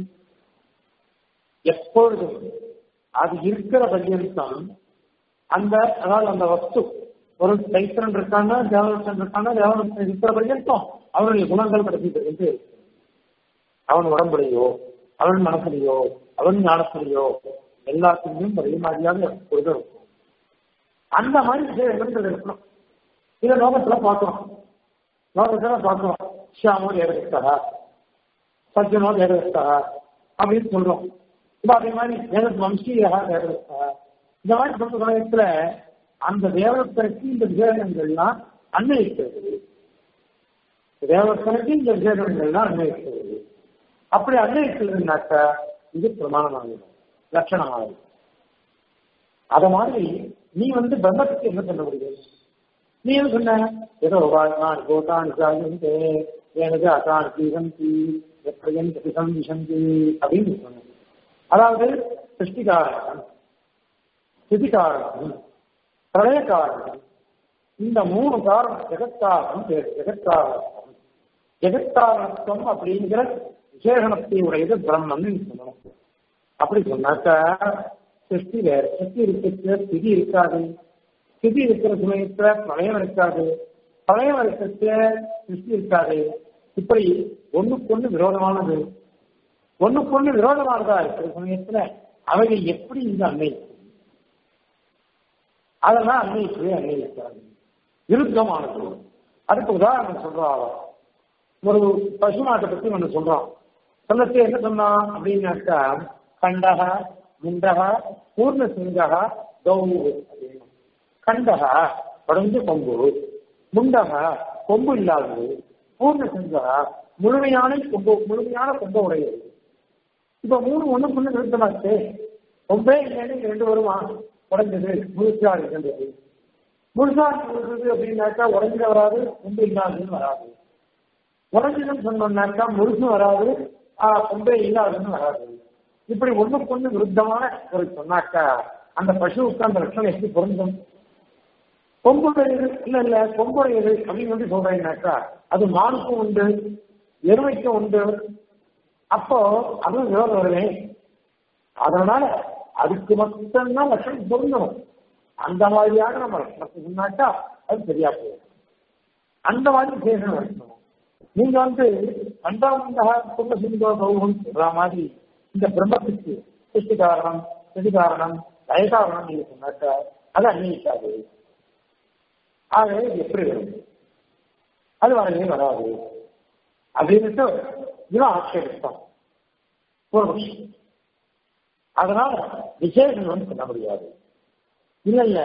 எப்பொழுதும் அது இருக்கிற பர்யந்தம் அந்த அதாவது அந்த வஸ்து ஒரு தைத்திரன் இருக்காங்க தேவதத்தன் இருக்காங்க தேவதத்தன் இருக்கிற பர்யந்தம் அவனுடைய குணங்கள் கிடைச்சிட்டு இருக்கு அவன் உடம்புலையோ அவன் மனசுலையோ அவன் ஞானத்திலையோ எல்லாத்துலயும் ஒரே மாதிரியாக எப்பொழுதும் இருக்கும் அந்த மாதிரி விஷயங்கள் இருக்கணும் இதை லோகத்துல பார்க்கிறோம் லோகத்துல பார்க்கிறோம் ஷியாமோ தேவதத்தா சஜ்ஜனோ தேவதத்தா அப்படின்னு சொல்றோம் இப்ப அதே மாதிரி தேவத் வம்சீயா தேவதத்தா இந்த மாதிரி சொல்ற சமயத்துல அந்த தேவதத்தனுக்கு இந்த விசேஷங்கள்லாம் அன்வயிக்கிறது தேவதத்தனுக்கு இந்த விசேஷங்கள்லாம் அன்வயிக்கிறது அப்படி அன்வயிக்கிறதுனாக்கா இது பிரமாணமாகும் லட்சணமாகும் அத மாதிரி நீ வந்து பிரம்மத்துக்கு என்ன சொல்ல முடியும் நீ என்ன சொன்ன ஏதோ வாழ்நாள் கோதான் ஜாயந்தே எனது அதான் ஜீவந்தி எப்பயன் பிரதிசம் விஷந்தி அப்படின்னு சொன்ன அதாவது சிருஷ்டிகாரகம் ஸ்திதிகாரகம் பிரளய காரணம் இந்த மூணு காரணம் ஜெகத்காரணம் பேர் ஜெகத்காரணம் ஜெகத்காரணத்துவம் அப்படிங்கிற விசேஷணத்தை உடையது பிரம்மன்னு சொல்லணும் அப்படி சொன்னாக்கா சிருஷ்டி வேற சிருஷ்டி இருக்கிற ஸ்திதி இருக்காது ஸ்திதி இருக்கிற சமயத்துல பிரளயம் இருக்காது பிரளயம் இருக்கிற சிருஷ்டி இருக்காது இப்படி ஒண்ணுக்கொண்ணு விரோதமானது ஒண்ணுக்கொண்ணு விரோதமானதா இருக்கிற சமயத்துல அவைகள் எப்படி இந்த அன்னை அதெல்லாம் அன்னைக்கு அன்னைக்கிறாங்க விருத்தமானது அதுக்கு உதாரணம் சொல்றாங்க ஒரு பசுமாட்டை பத்தி ஒண்ணு சொல்றோம் சொல்லத்தை என்ன சொன்னான் அப்படின்னாக்கா கண்டக முண்டக பூர்ண சிங்கக கௌவு அப்படின்னு கண்டக படைஞ்ச கொம்பு முண்டக கொம்பு இல்லாதது பூர்ண சிங்கக முழுமையான கொம்பு முழுமையான கொம்பு உடையது இப்ப மூணு ஒண்ணு பொண்ணு நிறுத்தமாச்சு கொம்பே இல்லைன்னு இங்க ரெண்டு வருமா உடைஞ்சது முழுசா இருக்கின்றது முழுசா இருக்கிறது அப்படின்னாக்கா உடைஞ்சு வராது கொம்பு இல்லாததுன்னு வராது உடஞ்சுன்னு சொன்னோம்னாக்கா முழுசும் வராது ஆஹ் கொம்பே இல்லாதுன்னு வராது இப்படி ஒண்ணுக்கு ஒண்ணு விருத்தமான ஒரு சொன்னாக்கா அந்த பசுவுக்கு அந்த லட்சணம் எப்படி பொருந்தும் கொம்புடையது இல்ல இல்ல கொம்புடையது அப்படின்னு வந்து சொல்றேன்னாக்கா அது மானுக்கும் உண்டு எருமைக்கும் உண்டு அப்போ அதுவும் விரோதம் வருவே அதனால அதுக்கு மட்டும்தான் லட்சணம் பொருந்தணும் அந்த மாதிரியாக நம்ம லட்சணத்துக்கு முன்னாக்கா அது சரியா போகும் அந்த மாதிரி விசேஷம் வைக்கணும் நீங்க வந்து அண்டாமண்டா கும்ப சிந்தோ கௌகம் சொல்ற மாதிரி இந்த பிரம்மத்துக்கு சிருஷ்டி காரணம் சிதி காரணம் லயகாரணம் நீங்க சொன்னாக்க அது அன்வயிக்காது ஆகவே இது எப்படி வரும் அது வரவே வராது அப்படின்ட்டு இவன் ஆட்சேபித்தான் பூர்வபக்ஷி அதனால விசேஷம் சொல்ல முடியாது இல்ல இல்ல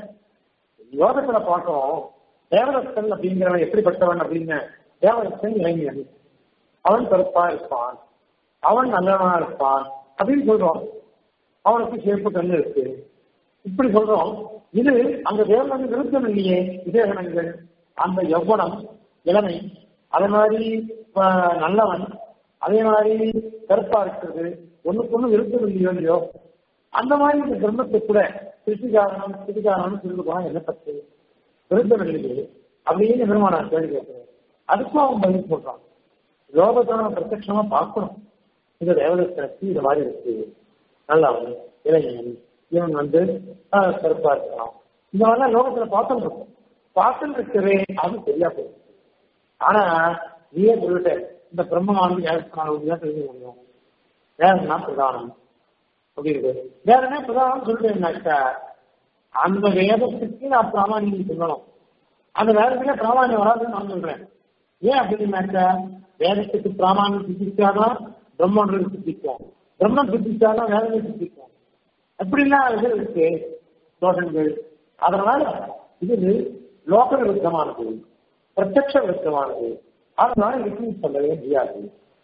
யோகத்துல பார்க்கிறோம் தேவதத்தன் அப்படிங்கிறவன் எப்படிப்பட்டவன் அப்படின்னு தேவதத்தன் இளைஞன் அவன் கருப்பா இருப்பான் அவன் நல்லவனா இருப்பான் அப்படின்னு சொல்றோம் அவனுக்கு சேர்ப்பு கண்ணு இருக்கு இப்படி சொல்றோம் இது அங்க தேவனுக்கு விருத்தம் இல்லையே விசேஷணங்கள் அந்த யௌவனம் இளமை அதே மாதிரி ஆஹ், நல்லவன் அதே மாதிரி கருப்பா இருக்கிறது ஒண்ணுக்கு ஒண்ணு விருத்தம் இல்லையோ இல்லையோ அந்த மாதிரி இந்த பிரம்மத்தை கூட கிருஷ்டிகாரணம் கிருஷ்டிகாரணம் சொல்லி போனா என்ன பத்து விருத்தம் இல்லையே அப்படின்னு பெருமானார் கேள்வி கேட்கிறேன் அதுக்கும் அவன் பதில் சொல்றான் லோகத்தை நம்ம பிரத்யட்சமா பார்க்கணும் இந்த தேவதற்கு இந்த மாதிரி இருக்கு நல்லவன் இளைஞன் இவன் வந்து ஆஹ், கருப்பா இருக்கலாம் இந்த மாதிரிலாம் லோகத்துல பார்த்துட்டு இருக்கும் பார்த்துட்டு இருக்கவே அது சரியா போயிடும் ஆனா நீயே சொல்லிட்ட இந்த பிரம்மமானது யாருக்கு தான் தெரிஞ்சு முடியும் வேறனா பிரதானம் அப்படி இருக்கு வேற என்ன பிரதானம் சொல்லிட்டேன்னாக்கா அந்த வேதத்துக்கு நான் பிராமணியம் சொல்லணும் அந்த வேதத்துல பிராமணியம் வராதுன்னு நான் சொல்றேன் ஏன் அப்படின்னாக்கா வேதத்துக்கு பிராமணியம் சித்திச்சாதான் பிரம்மன்றது சித்திக்கும் பிரம்மம் சித்திச்சாதான் வேதனை சித்திக்கும் அப்படிலாம் இது இருக்கு தோஷங்கள் அதனால இது லோக விருத்தமானது பிரத்யக்ஷ விருத்தமானது அதனால இதுக்கு சொல்லவே முடியாது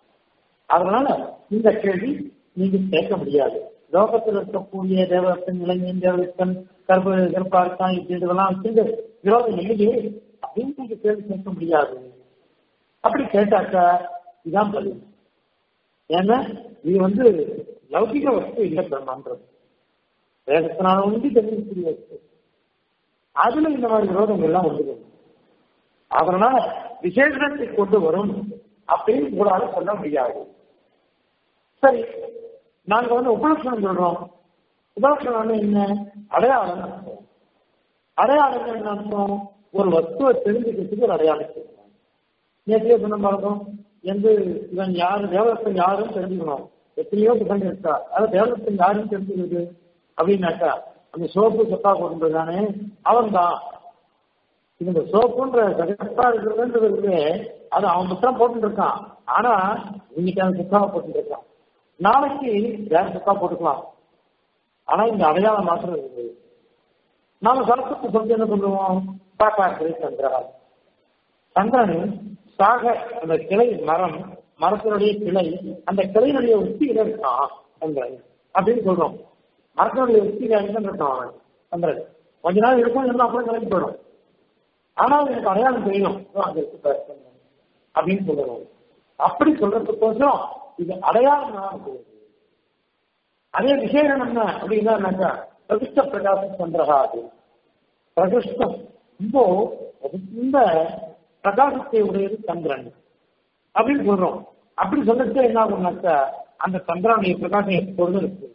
அதனால இந்த கேள்வி நீங்க கேட்க முடியாது லோகத்தில் இருக்கக்கூடிய தேவதத்தன் இளைஞன் தேவதத்தன் கர்ப்ப கர்ப்பா இருக்கான் இப்படின்றதெல்லாம் வச்சுட்டு விரோதம் இல்லையே அப்படின்னு நீங்க கேள்வி கேட்க முடியாது அப்படி கேட்டாக்கா இதான் பதில் ஏன்னா இது வந்து லௌகிக வஸ்து இல்லை பிரம்மான்றது வேதத்தினால ஒன்றி தெரிவிக்கக்கூடிய வஸ்து அதுல இந்த மாதிரி விரோதங்கள் எல்லாம் வந்து அதனால விசேஷத்தை கொண்டு வரும் அப்படின்னு உங்களால சொல்ல முடியாது சரி நாங்க வந்து உபலட்சணம் சொல்றோம் உபலட்சணம் என்ன அடையாளம் அர்த்தம். அடையாளம் என்ன அர்த்தம் ஒரு வஸ்துவை தெரிஞ்சுக்கிறதுக்கு ஒரு அடையாளம் சொல்லலாம் நேற்றைய சொன்ன பாருங்க எந்த இவன் யாரு தேவதத்தன் யாருன்னு தெரிஞ்சுக்கணும் எத்தனையோ புத்தகம் இருக்கா அது தேவதத்தன் யாருன்னு தெரிஞ்சுக்கிறது அப்படின்னாக்கா அந்த சோப்பு சொத்தா போட்டுருக்கானே அவன் தான் இந்த சோப்புன்ற சகத்தா இருக்கிறதுன்றது இருக்கு அது அவன் புத்தகம் போட்டு இருக்கான் ஆனா இன்னைக்கு அவன் புத்தகம் போட்டு இருக்கான் நாளைக்கு வேற புத்தகம் போட்டுக்கலாம் ஆனா இந்த அடையாளம் மாத்திரம் இருக்குது நாம சரஸ்வதி சொல்லி என்ன சொல்லுவோம் சாக்காக்கிரை சந்திரன் சந்திரன் சாக அந்த கிளை மரம் மரத்தினுடைய கிளை அந்த கிளையினுடைய உச்சியில இருக்கான் சந்திரன் அப்படின்னு சொல்றோம் மரத்தினுடைய உச்சியில எங்க இருக்கான் அவன் சந்திரன் கொஞ்ச நாள் இருக்கும் இருந்தா அப்புறம் கிளம்பி போயிடும் ஆனா எனக்கு அடையாளம் தெரியணும் ஓ, அங்க இருக்கு பாரு சந்திரன். அப்படின்னு சொல்லணும் அப்படி சொல்றதுக்கோசரம் இது அடையாளம் தான் இருக்குது. அதே விசேஷம் என்ன அப்படின்னாக்கா பிரதிஷ்ட பிரகாசம் சந்திரகா அது பிரகிருஷ்டம் ரொம்ப இந்த பிரகாசத்தை உடையது சந்திரன் அப்படின்னு சொல்றோம் அப்படி சொல்லிட்டு என்ன ஆகும்னாக்கா அந்த சந்திரனுடைய பிரகாசம் எப்பொழுதும் இருக்கு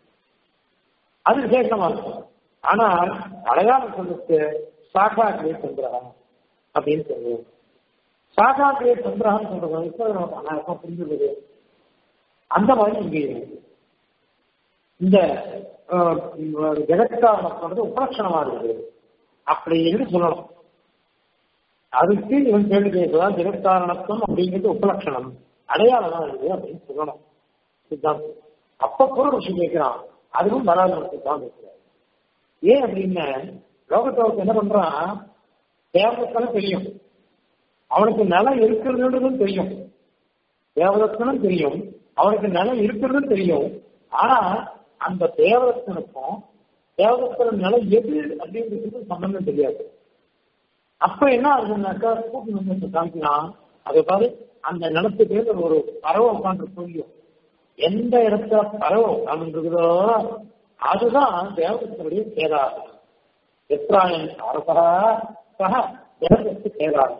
அது விசேஷமா இருக்கும் ஆனால் அடையாளம் சொல்லிட்டு சாகாக்கிரிய சந்திரகா அப்படின்னு சொல்லுவோம் சாகாக்கிரிய சந்திரகான்னு சொல்றது இப்ப நமக்கு அனாயசம் புரிஞ்சுள்ளது அந்த மாதிரி இங்கே இருக்கு. இந்த அஹ், ஜெகத்காரணம் சொல்றது உபலட்சணமா இருக்குது அப்படின்னு சொல்லணும் அதுக்கு இவன் கேள்வி கேட்கலாம் ஜெகத்காரணத்துவம் அப்படிங்கிறது உபலட்சணம் அடையாளமா இருக்குது அப்படின்னு சொல்லணும் சித்தாந்தம் அப்ப கூட ருஷி கேட்கிறான் அதுவும் வராது சித்தாந்தம் இருக்கிறார் ஏன் அப்படின்னு லோகத்தவருக்கு என்ன பண்றான் தேவதத்தனும் தெரியும் அவனுக்கு நிலம் இருக்கிறதுன்றதும் தெரியும் தேவதத்தனும் தெரியும் அவனுக்கு நிலம் இருக்கிறதும் தெரியும் ஆனா அந்த தேவதத்தனுக்கும் தேவதத்தன நிலம் எது அப்படின்றதுக்கு சம்பந்தம் தெரியாது அப்ப என்ன ஆகுதுன்னாக்கா கூட்டு வந்து காமிக்கலாம் அதை பாரு அந்த நிலத்துக்கு ஒரு பறவை உட்காந்து புரியும் எந்த இடத்துல பறவை உட்காந்துருக்குதோ அதுதான் தேவதத்தினுடைய கேதாரம் எத்ராயன் அரசா சக தேவதத்து கேதாரம்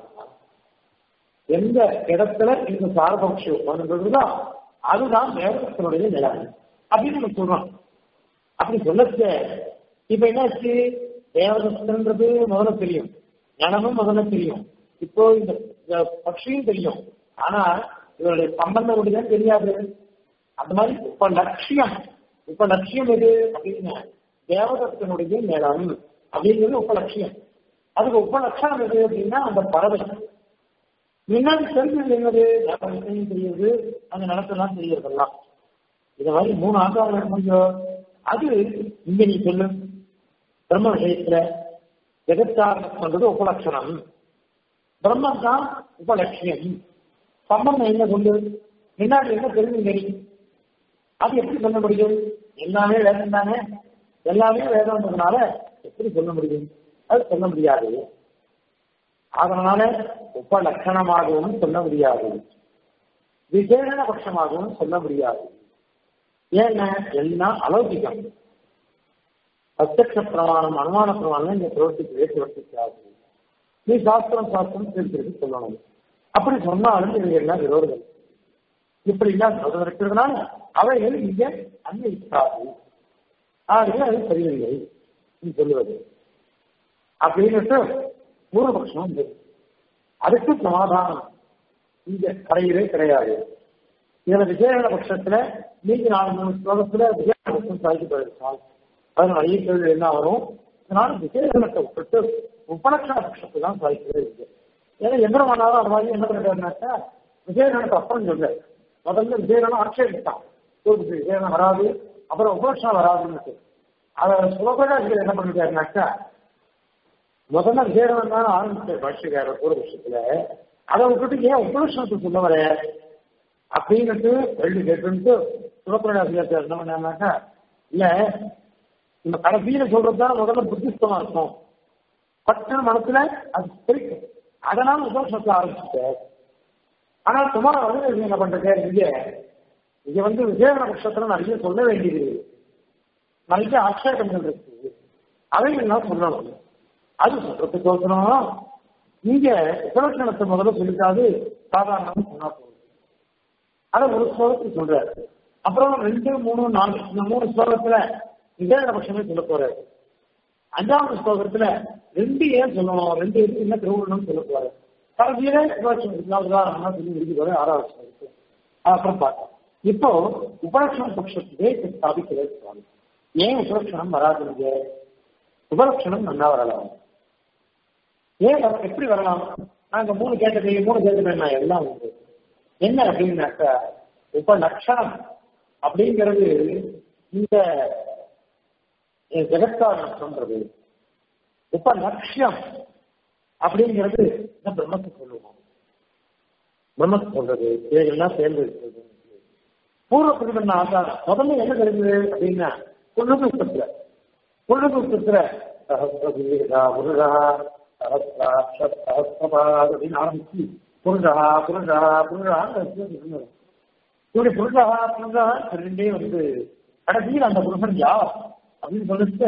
எந்த இடத்துல இந்த சாரபக்ஷி உட்காந்துருக்குதோ அதுதான் தேவதத்தினுடைய நிலம் அப்படின்னு நம்ம சொல்றோம் அப்படி சொல்லச்சு இப்ப என்னாச்சு தேவதத்தன்றது முதல்ல தெரியும் ஞானமும் முதல்ல தெரியும் இப்போ இந்த இந்த பட்சியும் தெரியும் ஆனா இவருடைய சம்பந்தம் ஒன்றுதான் தெரியாது அந்த மாதிரி இப்ப லட்சியம் இப்ப லட்சியம் எது அப்படின்னா தேவதத்தினுடைய நிலம் அப்படிங்கிறது உப்ப லட்சியம் அதுக்கு உப்ப லட்சணம் எது அப்படின்னா அந்த பறவை முன்னாடி தெரிஞ்சது என்னது விஷயம் தெரியுது அந்த நிலத்தெல்லாம் தெரியறதெல்லாம் இது மாதிரி மூணு ஆதாரம் கொஞ்சம் அது இங்க நீ சொல்லு பிரம்ம விஷயத்துல ஜெகத்தாரணம் பண்றது உபலட்சணம் பிரம்மம் தான் உபலட்சியம் சம்பந்தம் என்ன கொண்டு முன்னாடி என்ன தெரிஞ்சு நீ அது எப்படி சொல்ல முடியும் எல்லாமே வேதம் தானே எல்லாமே வேதம்ன்றதுனால எப்படி சொல்ல முடியும் அது சொல்ல முடியாது அதனால உபலட்சணமாகவும் சொல்ல முடியாது விசேஷண பட்சமாகவும் சொல்ல முடியாது ஏன்னா எல்லாம் அலௌகிகம் பிரத்யக்ஷ பிரமாணம் அனுமான பிரமாணம் இந்த பிரவர்த்திக்கவே பிரவர்த்திக்காது நீ சாஸ்திரம் சாஸ்திரம் திருப்பி சொல்லணும் அப்படி சொன்னாலும் இவங்க எல்லாம் விரோதம் இப்படி எல்லாம் விரோதம் இருக்கிறதுனால அவைகள் இங்க அன்வைக்காது ஆகவே அது சரியில்லை நீ சொல்லுவது அப்படின்னுட்டு பூர்வபக்ஷம் உண்டு அதுக்கு சமாதானம் இங்க கிடையவே கிடையாது இதுல விஜயநகர பட்சத்துல நீங்க நாலு மூணு ஸ்லோகத்துல விஜயநகர பட்சம் சாதிக்கப்படுகிறால் அது நிறைய கேள்வி என்ன வரும் இதனால விஜயநகரத்தை விட்டு உபலட்சண பட்சத்தை தான் சாதிக்கிறது இருக்கு ஏன்னா எந்திரமானாலும் அது மாதிரி என்ன பண்ணிட்டாருனாக்கா விஜயநகரத்தை அப்புறம் சொல்ல முதல்ல விஜயநகரம் ஆட்சேபித்தான் விஜயநகரம் வராது அப்புறம் உபலட்சணம் வராதுன்னு அதை சுலபடா என்ன பண்ணிட்டாருனாக்கா முதல்ல விஜயநகரம் தான் ஆரம்பிச்ச பாஷ்யக்கார பூர்வபட்சத்துல அதை விட்டுட்டு ஏன் உபலட்சணத்தை சொல்ல வர அப்படின்னுட்டு கேள்வி கேட்டு சுலபராசிரியர் என்ன பண்ணாருனாக்கா இல்ல இந்த கடைசியில சொல்றதுதான் முதல்ல புத்திஸ்தமா இருக்கும் பட்டு மனசுல அது பிடிக்கும் அதனால உபலட்சணத்தை ஆரம்பிச்சுட்டேன் ஆனா சுமார் வந்து என்ன பண்றது இங்க இங்க வந்து விஜயநகர பட்சத்துல நிறைய சொல்ல வேண்டியது நிறைய ஆட்சேபங்கள் இருக்கு அவைகள்லாம் சொல்லணும் அது சொல்றதுக்கோசரம் இங்க உபலட்சணத்தை முதல்ல சொல்லிக்காது சாதாரணம் சொன்னா போதும் அதை ஒரு ஸ்லோகத்துக்கு சொல்றாரு அப்புறம் ரெண்டு மூணு நாலு இந்த மூணு ஸ்லோகத்துல விஜயநகர பட்சமே சொல்ல போறாரு அஞ்சாவது ஸ்லோகத்துல ரெண்டு ஏன் சொல்லணும் ரெண்டு என்ன திருவுள்ளம் சொல்ல போறாரு கடைசியில உபலட்சணம் உதாரணமா சொல்லி முடிக்க போற ஆறாவது ஸ்லோகத்துக்கு அப்புறம் பார்த்தோம் இப்போ உபலட்சண பட்சத்திலே ஸ்தாபிக்கிறது சுவாமி ஏன் உபலட்சணம் வராதுங்க உபலட்சணம் நல்லா வரலாம் ஏன் வர- எப்படி வரலாம் நாங்க மூணு கேட்டது மூணு கேட்டது நான் எல்லாம் உண்டு என்ன அப்படின்னாக்கா உபலட்சணம் அப்படிங்கிறது இந்த ஜெகத்காரணம் சொல்றது உபலட்சியம் அப்படிங்கிறது இந்த பிரம்மத்தை சொல்லுவோம் பிரம்மத்தை சொல்றது இவைகள்லாம் சேர்ந்து இருக்கிறது பூர்வ பிரதிபன்ன ஆதாரம் முதல்ல என்ன தெரியுது அப்படின்னா புருஷத்துல புருஷத்துல சஹசிரா புருஷா சஹசிராட்ச சஹசிரபாத் அப்படின்னு ஆரம்பிச்சு புருஷா புருஷா புருஷா இப்படி புருஷா புருஷா ரெண்டே வந்து கடைசியில் அந்த புருஷன் யார் அப்படின்னு சொல்லிட்டு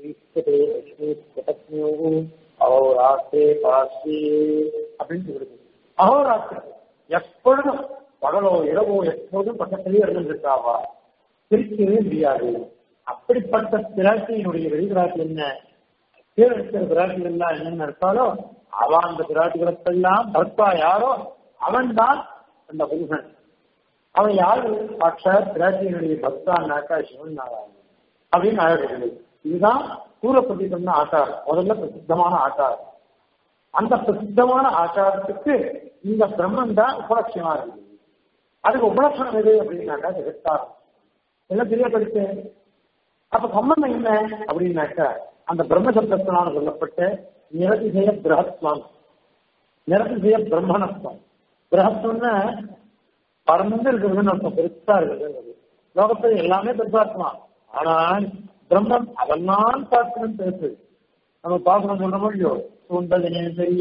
அஹோராத்திரே பாசி அப்படின்னு சொல்லுது அஹோராத்திரம் எப்பொழுதும் பகலோ இரவோ எப்போதும் பக்கத்திலேயே இருந்திருக்காவா பிரிக்கவே முடியாது அப்படிப்பட்ட பிராட்டியினுடைய வெளிவிராட்டி என்ன கீழே இருக்கிற பிராட்டிகள் எல்லாம் என்னென்ன இருக்காலோ அவன் அந்த பிராட்டிகளுக்கெல்லாம் பர்த்தா யாரோ அவன் தான் அந்த புருஷன் அவன் யாரு சாட்சாத் பிராட்டியினுடைய பக்தான்னாக்கா சிவன் நாராயணன் அப்படின்னு அழகு இதுதான் பூர்வப்பதி சொன்ன ஆச்சாரம் முதல்ல பிரசித்தமான ஆச்சாரம் அந்த பிரசித்தமான ஆச்சாரத்துக்கு இந்த பிரம்மன் தான் உபலட்சணமா இருக்குது அதுக்கு உபலட்சணம் எது அப்படின்னாக்கா ஜெகத்தாரம் எல்லாம் தெரிய படிச்சு அப்ப சம்பந்தம் என்ன அப்படின்னாக்கா அந்த பிரம்ம சப்தத்தினால சொல்லப்பட்ட நிரதிசய பிரகத்வம் நிரதிசய பிரம்மணத்துவம் பிரகத்துவம்னா பறந்து இருக்கிறதுன்னு அர்த்தம் பெருசா இருக்கிறது லோகத்துல எல்லாமே பெருசா இருக்கலாம் ஆனால் பிரம்மம் அதெல்லாம் பார்க்கணும் பெருசு நம்ம பார்க்கணும் சொல்றோமோ இல்லையோ சூண்டதினே பெரிய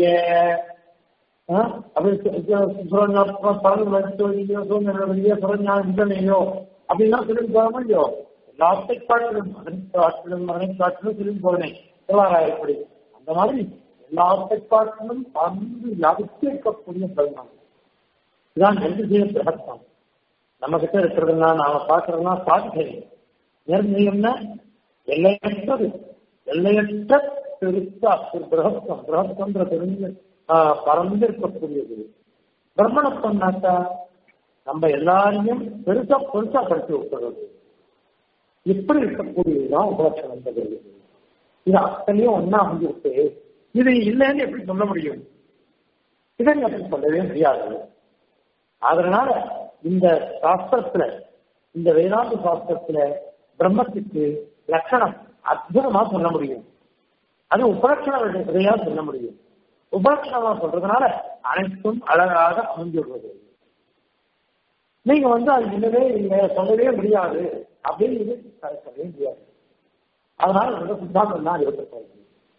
சுரஞ்சானையோ அப்படின்லாம் சொல்லி போறோமோ இல்லையோ எல்லாத்தை காட்டிலும் அதனை காட்டிலும் அதனை காட்டிலும் சொல்லி போறேன் எப்படி அந்த மாதிரி எல்லாத்தை காட்டிலும் பந்து வியாபித்து இருக்கக்கூடிய பிரம்மம் இதுதான் நிர்ணய பிரகத்தம் நம்ம கிட்ட இருக்கிறதுனா நாம பார்க்கறதுனா சாதிக்கை நிர்ணயம்னா எல்லையற்றது எல்லையற்ற பெருசா பிரகத்தம் பிரகத்தம்ன்ற தெரிஞ்சு பறந்து இருக்கக்கூடியது பிரம்மணத்தம்னாக்கா நம்ம எல்லாரையும் பெருசா பெருசா கருத்து விட்டுறது இப்படி இருக்கக்கூடியதுதான் உபலட்சணம் தெரியுது இது அத்தனையும் ஒன்னா அமைஞ்சிருக்கு இது இல்லைன்னு எப்படி சொல்ல முடியும் இதை அப்படி சொல்லவே முடியாது அதனால இந்த சாஸ்திரத்துல இந்த வேதாந்த சாஸ்திரத்துல பிரம்மத்துக்கு லட்சணம் அற்புதமா சொல்ல முடியும் அது உபலட்சண விதையா சொல்ல முடியும் உபலட்சணமா சொல்றதுனால அனைத்தும் அழகாக அமைஞ்சுடுறது நீங்க வந்து அது இல்லவே இல்லை சொல்லவே முடியாது அப்படின்னு சொல்லவே முடியாது அதனால இந்த சித்தாந்தம் தான் இருந்திருக்காரு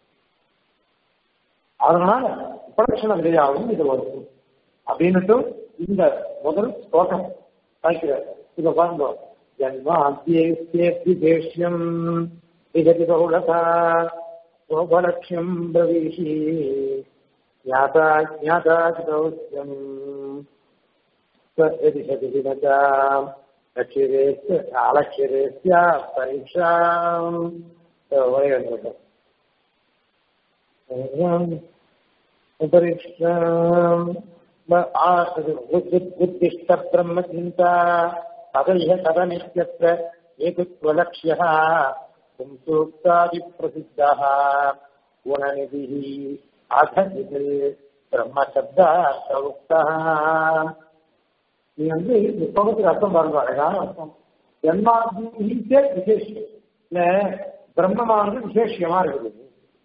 அதனால உபலட்சண விதையாகவும் இது வரும் அப்படின்னுட்டு இந்த முதல் ஸ்லோகம் வைக்கிறார் இத பாருங்க ஜன்மாத்தியேஷ்யம் விகதி பகுலதா சோபலட்சியம் பிரவிஷி ஞாதா ஞாதா தௌஸ்யம் यदि विनता लक्ष्यते अलक्ष्यते परीक्षाम् उद्दिष्ट ब्रह्मचिन्ता तदैह तदनित्यत्र एकत्वलक्ष्यः पुंसूक्तादिप्रसिद्धः गुणनिधिः अघजित् ब्रह्मशब्दार्थ उक्तः நீ வந்து இந்த ஸ்லோகத்துக்கு அர்த்தம் பாருங்க அழகான அர்த்தம் ஜன்மாத்மீசே விசேஷம் இல்ல பிரம்மமானது விசேஷமா இருக்குது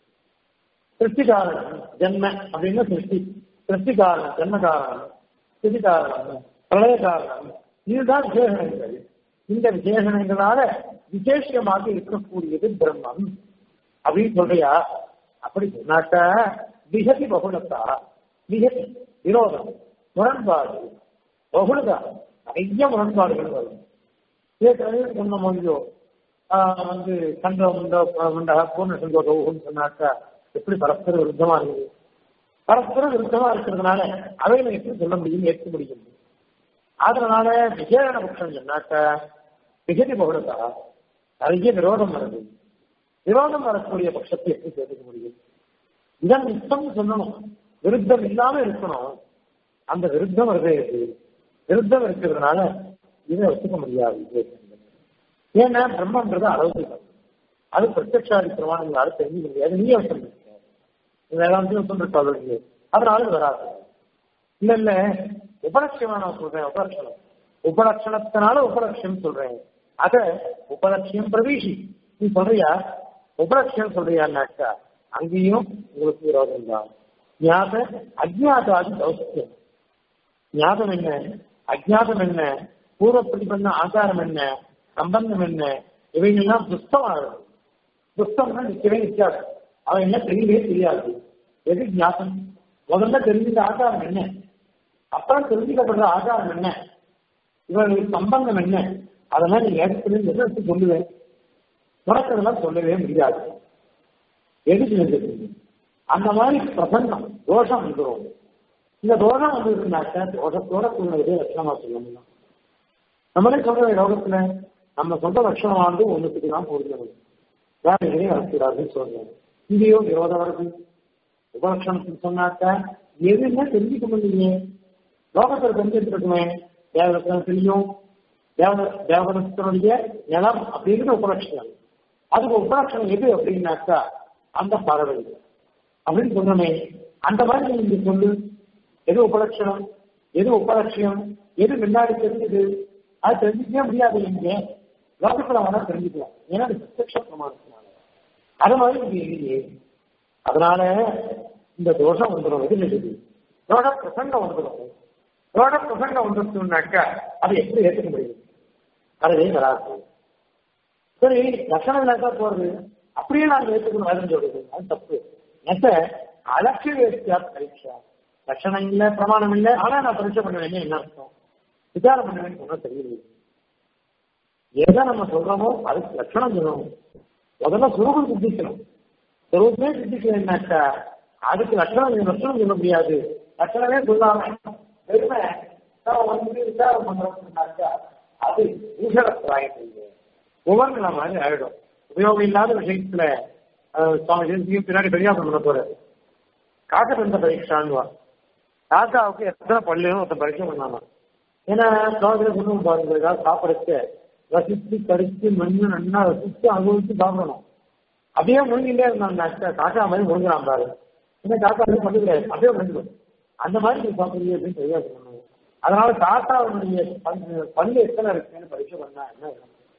சிருஷ்டி காரணம் ஜென்ம அப்படின்னு சிருஷ்டி சிருஷ்டி காரணம் ஜென்ம காரணம் சிருஷ்டி காரணம் பிரளய காரணம் இதுதான் விசேஷங்கள் இந்த விசேஷங்களால விசேஷமாக இருக்கக்கூடியது பிரம்மம் அப்படின்னு சொல்றியா அப்படி சொன்னாக்க விகதி பகுலத்தா விகதி விரோதம் முரண்பாடு பகுலதா நிறைய முரண்பாடுகள் வரும் ஏற்கனவே சொன்ன மொழியோ வந்து கண்ட முண்ட முண்ட பூர்ண சந்தோஷம் சொன்னாக்கா எப்படி பரஸ்பர விருத்தமா இருக்குது பரஸ்பர விருத்தமா இருக்கிறதுனால அவைகளை எப்படி சொல்ல முடியும் ஏற்க முடியும் அதனால விஜயன பட்சம் சொன்னாக்கா விகதி பகுலதா நிறைய விரோதம் வருது விரோதம் வரக்கூடிய பட்சத்தை எப்படி சேர்த்துக்க முடியும் இதன் நிச்சம் சொல்லணும் விருத்தம் இல்லாம இருக்கணும் அந்த விருத்தம் வருதே விருத்தம் இருக்கிறதுனால இதை ஒத்துக்க முடியாது ஏன்னா பிரம்மன்றது அளவுக்கு அது பிரத்யட்சாதி பிரமாணங்களால தெரிஞ்சுக்க முடியாது நீ அவசரம் வேதாந்தையும் சொல்லிருக்காங்க அதனால இது வராது இல்ல இல்ல உபலட்சமா நான் சொல்றேன் உபலட்சணம் உபலட்சணத்தினால உபலட்சம் சொல்றேன் அத உபலட்சியம் பிரவீஷி நீ சொல்றியா உபலட்சியம் சொல்றியான்னாக்கா அங்கேயும் உங்களுக்கு விரோதம் தான் ஞாப அஜ்ஞாதாதி தௌசியம் ஞாபகம் என்ன அஜ்ஞாதம் என்ன பூர்வ பிரதிபந்த ஆச்சாரம் என்ன சம்பந்தம் என்ன இவைகள்லாம் துஷ்டமானது துஷ்டம்னா நிற்கவே நிற்காது அவன் என்ன தெரியவே தெரியாது எது ஞாபகம் முதல்ல தெரிஞ்சுக்க ஆச்சாரம் என்ன அப்புறம் தெரிஞ்சுக்கப்படுற ஆச்சாரம் என்ன இவர்களுக்கு சம்பந்தம் என்ன அதெல்லாம் நீ எடுத்து எடுத்து சொல்லுவேன் உனக்கதெல்லாம் சொல்லவே முடியாது எதுக்கு நினைச்சிருக்கு அந்த மாதிரி பிரசங்கம் தோஷம் வந்துடும் இந்த தோஷம் வந்திருக்குனாக்க தோஷத்தோட கூடிய லட்சணமா சொல்ல முடியும் நம்மளே சொல்ற லோகத்துல நம்ம சொந்த லட்சணம் வந்து ஒண்ணுத்துக்கு தான் பொருந்தணும் வேற எதையும் வரக்கூடாதுன்னு சொல்றேன் இங்கேயோ விரோதம் வருது உபலட்சணத்துக்கு சொன்னாக்க எதுவுமே தெரிஞ்சுக்க முடியலையே லோகத்தில் தெரிஞ்சுட்டுமே தேவதத்தனம் தெரியும் தேவ தேவதத்தினுடைய நிலம் அப்படிங்கிற உபலட்சணம் அதுக்கு உபலட்சணம் எது அப்படின்னாக்கா அந்த பறவை அப்படின்னு சொன்னோமே அந்த மாதிரி நீங்க சொல்லு எது உபலட்சணம் எது உபலட்சியம் எது முன்னாடி தெரிஞ்சது அது தெரிஞ்சுக்கவே முடியாது இங்க லோகத்துல வேணா தெரிஞ்சுக்கலாம் ஏன்னா அது பிரத்யக்ஷ பிரமாணத்தினால அது மாதிரி இங்க இல்லையே அதனால இந்த தோஷம் வந்துடும் எது இருக்குது தோஷ பிரசங்கம் வந்துடும் தோஷ பிரசங்கம் வந்துருச்சுனாக்கா அது எப்படி ஏற்றுக்க முடியும் அதுவே வராது சரி லட்சணம் இல்லாத போறது அப்படியே நாங்கள் ஏற்றுக்கணும் அதுன்னு சொல்றது அது தப்பு நெட்ட அலட்சிய வேஸ்டியா பரீட்சா லட்சணம் இல்ல பிரமாணம் இல்ல ஆனா நான் பரீட்சை பண்ணுவேன் என்ன அர்த்தம் விசாரம் பண்ணுவேன்னு சொன்னா தெரியல எதை நம்ம சொல்றோமோ அதுக்கு லட்சணம் சொல்லணும் முதல்ல சுரூபம் சித்திக்கணும் சுரூபமே சித்திக்கலைன்னாக்கா அதுக்கு லட்சணம் லட்சணம் சொல்ல முடியாது லட்சணமே சொல்லாம பெருமை நம்ம வந்து விசாரம் பண்றோம்னாக்கா அது ஈஸ்வரப்பிராயம் இல்லை உவர்களை மாதிரி ஆயிடும் உபயோகம் இல்லாத விஷயத்துல சுவாமி தேசியம் பின்னாடி பெரியா பண்ண போறாரு காக்கத்தந்த பரீட்சான்னு காக்காவுக்கு எத்தனை பல்லுன்னு ஒருத்தன் பரீட்சை பண்ணாங்க ஏன்னா சோதனை குடும்பம் பாருங்க ஏதாவது சாப்பிடச்சு ரசித்து கடிச்சு மண்ணு நன்னா ரசித்து அனுபவிச்சு சாப்பிடணும் அப்படியே முழுங்கிட்டே இருந்தாங்க காக்கா மாதிரி முழுங்குறான் பாரு என்ன காக்கா வந்து பண்ண கிடையாது அப்படியே முழுங்கிடும் அந்த மாதிரி நீ சாப்பிடுறீங்க அப்படின்னு தெரியாது சொன்னாங்க அதனால காக்காவுடைய பல்லு பல்லு எத்தனை இருக்குன்னு பரீட்சை பண்ணா என்ன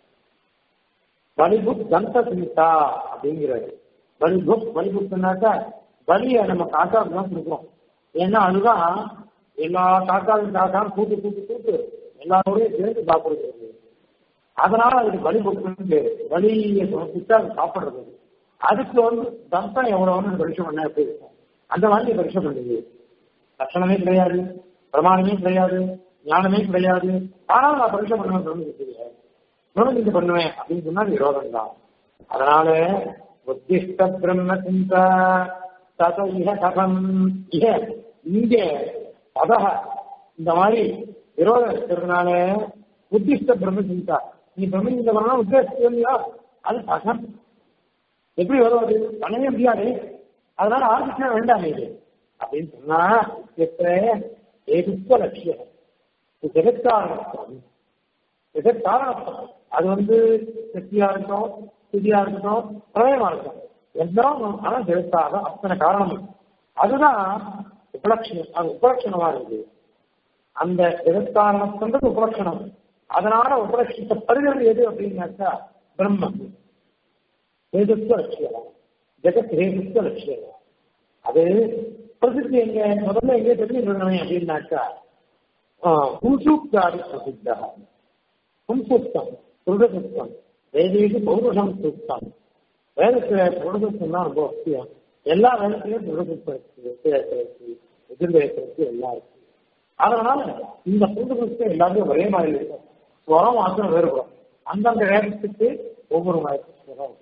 பலிபுக் தந்த சீதா அப்படிங்கிறது பலிபுக் பலிபுக்னாக்கா பலியை நம்ம காக்காவுக்கு தான் கொடுக்குறோம் ஏன்னா அதுதான் எல்லா காக்காவும் காக்காவும் கூட்டு கூட்டு கூட்டு எல்லாரோடையும் சேர்ந்து சாப்பிடுறது அதனால அதுக்கு பலி புக்குன்னு பேரு பலியை சமர்ப்பிச்சா அது சாப்பிடுறது அதுக்கு வந்து தந்தம் எவ்வளவுன்னு பரிசு பண்ண எப்படி இருக்கும் அந்த மாதிரி பரிசு பண்ணுது லட்சணமே கிடையாது பிரமாணமே கிடையாது ஞானமே கிடையாது ஆனால் நான் பரிசு பண்ணுவேன் தெரியாது நுழைஞ்சு பண்ணுவேன் அப்படின்னு சொன்னா விரோதம் தான் அதனால உத்திஷ்ட பிரம்ம சிந்தா தத இக கதம் இக இங்க அதக இந்த மாதிரி விரோதம் இருக்கிறதுனால உத்திஷ்ட பிரம்ம சிந்தா நீ பிரம்ம சிந்தா பண்ணா உத்தேசியா அது சகம் எப்படி வரும் அது பண்ணவே முடியாது அதனால ஆரம்பிச்சா வேண்டாம் இது அப்படின்னு சொன்னா எப்ப ஏதுப்ப லட்சியம் ஜெகத்காரணம் ஜெகத்காரணம் அது வந்து சக்தியா இருக்கட்டும் ஸ்திதியா இருக்கட்டும் பிரளயமா இருக்கும் எல்லாம் ஆனா ஜெகத்தாக அத்தனை காரணம் அதுதான் உபலட்சணம் அது உபலட்சணமா இருக்குது அந்த ஜெகத்காரணம்ன்றது உபலட்சணம் அதனால உபலட்சணப்படுகிறது எது அப்படின்னாக்கா பிரம்மம் ஹேதுத்துவ லட்சியம் ஜெகத் ஹேதுத்துவ லட்சியம் அது பிரசித்தி எங்க முதல்ல எங்கே தெரிஞ்சுக்கணும் அப்படின்னாக்கா பும்சூக்தாரி பிரசித்தா பும்சூக்தம் புருடசுத்தம் வேதேஷு பௌருஷம் சூக்தம் வேதத்துல புருடசுத்தம் தான் ரொம்ப அவசியம் எல்லா வேதத்திலையும் புருடசுத்தம் இருக்கு எதிர்வேசம் இருக்கு எல்லாம் இருக்கு அதனால இந்த புருடசுத்தம் எல்லாமே ஒரே மாதிரி இருக்கும் ஸ்வரம் மாத்திரம் வேறுபடும் அந்தந்த வேதத்துக்கு ஒவ்வொரு வேதத்துக்கு தான் இருக்கும்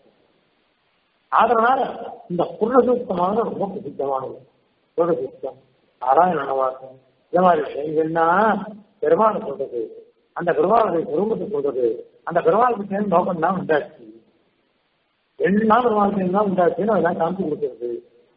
அதனால இந்த புருடசூக்தமானது ரொம்ப பிரசித்தமானது புருடசூக்தம் நாராயண வாசம் இந்த மாதிரி விஷயங்கள்னா பெருமாளை சொல்றது அந்த பெருமாளுடைய குடும்பத்தை சொல்றது அந்த பெருமாளுக்கு சேர்ந்து நோக்கம் தான் உண்டாச்சு எல்லாம் பெருமாளுக்கு தான் உண்டாச்சுன்னு அதெல்லாம் காமிச்சு கொடுக்கிறது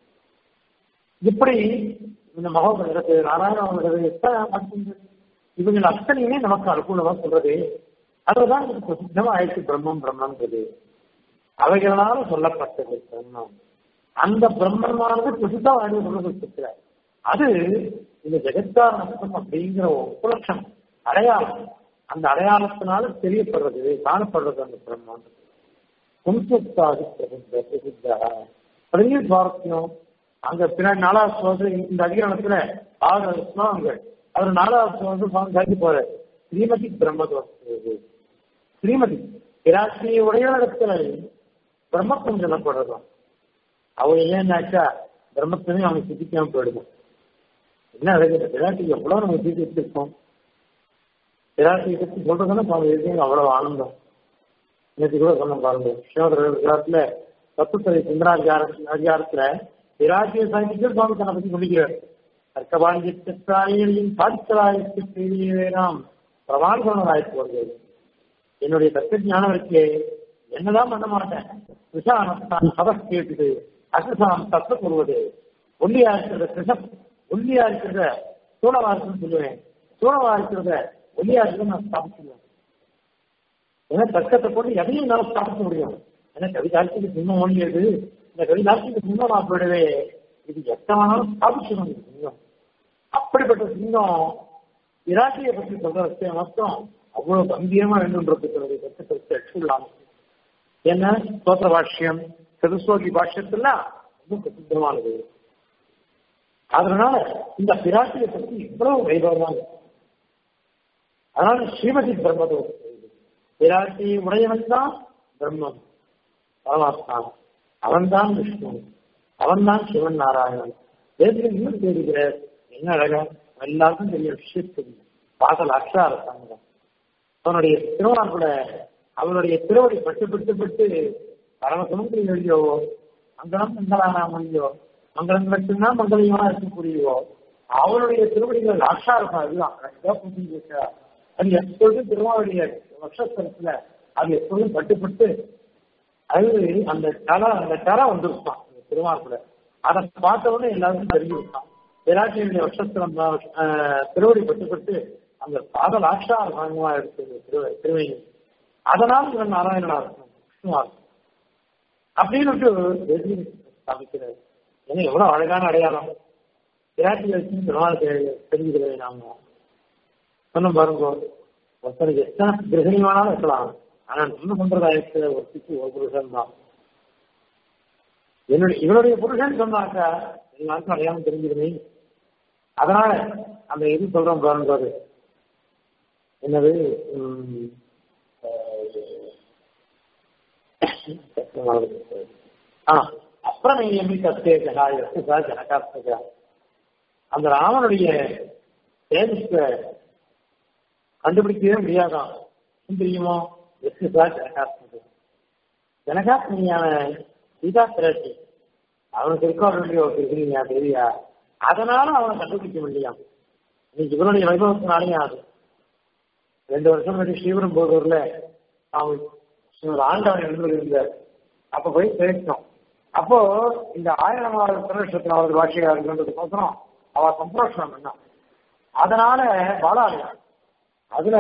இப்படி இந்த மகோபனிடத்து நாராயண எத்தனை இவங்க அத்தனையுமே நமக்கு அனுகூலமா சொல்றது அதுதான் நமக்கு பிரசித்தமா ஆயிடுச்சு பிரம்மம் பிரம்மன்றது அவைகளால சொல்லப்பட்டது பிரம்மம் அந்த பிரம்மமானது பிரசித்தம் ஆயிடுச்சு சொல்ல அது இந்த ஜெகத்காரணம் அப்படிங்கிற உபலட்சம் அடையாளம் அந்த அடையாளத்தினால தெரியப்படுறது காணப்படுறது அந்த பிரம்மம் பும்சுக்தாதி பிரசித்த பிரசித்தா பெரிய சுவாரஸ்யம் அங்க பின்னாடி நாலாவது ஸ்லோகத்துல இந்த அதிகாரத்துல ஆறு ஸ்லோகங்கள் அவர் நாலாவது ஸ்லோகத்தில் சுவாமி காட்டி போற ஸ்ரீமதி பிரம்மதோஸ்து ஸ்ரீமதி பிராட்சியை உடைய இடத்துல பிரம்மத்துவம் சொல்லப்படுறதும் அவங்க ஏன்னாக்கா பிரம்மத்துவமே அவங்க சித்திக்காம போயிடுவோம் என்ன அழகு பிராட்டிக்கு எவ்வளவு நம்ம தீர்த்து இருக்கோம் பிராட்டியை பற்றி சொல்றதுன்னா சுவாமி இருக்கீங்க அவ்வளவு ஆனந்தம் நேற்று கூட சொன்ன பாருங்க சிவகரத்துல தத்துவத்தை சுந்தராச்சார அதிகாரத்துல பிராட்டிய சாகித்ய சுவாமி தன்னை பத்தி சொல்லிக்கிறார் தர்க்கபாண்டியத்தின் சாதித்தராயத்துக்கு நாம் பிரமாணமாயிட்டு வருகிறது என்னுடைய தத்துவ ஞானம் இருக்கே என்னதான் பண்ண மாட்டேன் விஷானத்தான் சத கேட்டுது அகிருசாம் தத்துவ கூறுவது ஒல்லியா இருக்கிறத கிருஷம் ஒல்லியா இருக்கிறத சூழவா இருக்குன்னு சொல்லுவேன் சூழவா இருக்கிறத ஒல்லியா இருக்கிறத நான் ஸ்தாபிச்சுடுவேன் ஏன்னா தர்க்கத்தை போட்டு எதையும் என்னால் ஸ்தாபிக்க முடியும் ஏன்னா கவிதாட்சிக்கு சின்னம் ஓடியது இந்த கவிதாட்சிக்கு சின்னம் நான் போயிடவே இது எத்தனாலும் ஸ்தாபிச்சிடும் இந்த சிங்கம் அப்படிப்பட்ட சிங்கம் விராட்டியை பற்றி சொல்ற விஷயம் மட்டும் அவ்வளவு கம்பீரமா வேண்டும்ன்றது தர்க்கத்தை எடுத்துள்ளாங்க என்ன ஸ்தோத்திர பாஷ்யம் சதுஸ்லோகி பாஷ்யத்துல ரொம்ப பிரசித்தமானது அதனால இந்த பிராட்டியை பற்றி இவ்வளவு வைபவமா அதனால ஸ்ரீமதி பிரம்மதோ பிராட்டி உடையவன் தான் பிரம்மம் பரமாத்மா அவன்தான் விஷ்ணு அவன்தான் சிவன் நாராயணன் வேதத்தில் இன்னும் தெரிகிற என்ன அழகா எல்லாருக்கும் தெரிய விஷயத்தில் பாசல் அக்ஷார சங்கம் அவனுடைய திருமணம் கூட அவனுடைய திருவடி பட்டு பட்டு பட்டு பரமசமுத்திரி எழுதியோ மங்களம் மங்களானாமொழியோ மங்களம் மட்டும்தான் மங்களமா இருக்கக்கூடியவோ அவனுடைய திருவடிகள் அக்ஷாரம் அதுதான் அது எப்பொழுதும் திருமாவளிய நட்சத்திரத்துல அது எப்பொழுதும் பட்டு பட்டு அது அந்த தலை அந்த தலை வந்துருப்பான் திருமாவுல அதை பார்த்த உடனே எல்லாருக்கும் தெரிஞ்சு விட்டான் விராட்டியுடைய வருஷத்துல திருவடி பட்டுப்பட்டு அந்த பாதல் ஆட்சா பாகமா இருக்குது திரு திருவையில் அதனால் இவன் நாராயணனா இருக்கணும் விஷ்ணுவா இருக்கணும் அப்படின்னு ஸ்தாபிக்கிறார் ஏன்னா எவ்வளவு அழகான அடையாளம் விராட்டி வச்சு பெருமாள் தெரிஞ்சுக்கிறேன் நாம சொன்ன பாருங்க ஒருத்தனுக்கு எத்தனை கிரகணி வேணாலும் இருக்கலாம் ஆனா நம்ம சம்பிரதாயத்துல ஒருத்திக்கு ஒரு புருஷன் தான் என்னுடைய இவனுடைய புருஷன் சொன்னாக்கா எல்லாருக்கும் அடையாளம் தெரிஞ்சுக்கணே அதனால அந்த இது சொல்றோம் பாருங்க என்னது அப்புறம் எப்படி கத்தேகா எஸ்ஸா ஜனகாத்மகா அந்த ராமனுடைய தேஜஸ கண்டுபிடிக்கவே முடியாதான் தெரியுமோ எஸ்ஸா ஜனகாத்மகா ஜனகாத்மியான சீதா திரட்டி அவனுக்கு இருக்க வேண்டிய ஒரு இருக்கிறீங்க தெரியா அதனால அவனை கண்டுபிடிக்க முடியும் இன்னைக்கு இவனுடைய வைபவத்தினாலேயும் அது ரெண்டு வருஷம் முன்னாடி ஸ்ரீபுரம் போதூர்ல அவன் ஆண்டவன் எழுந்து இருந்தார் அப்ப போய் பேசினோம் அப்போ இந்த ஆயிரமாவது பிரதேசத்தில் அவருக்கு பாஷையாக இருந்ததுக்கோசரம் அவ சம்பிரோஷனம் பண்ணான் அதனால பாலாலயம் அதுல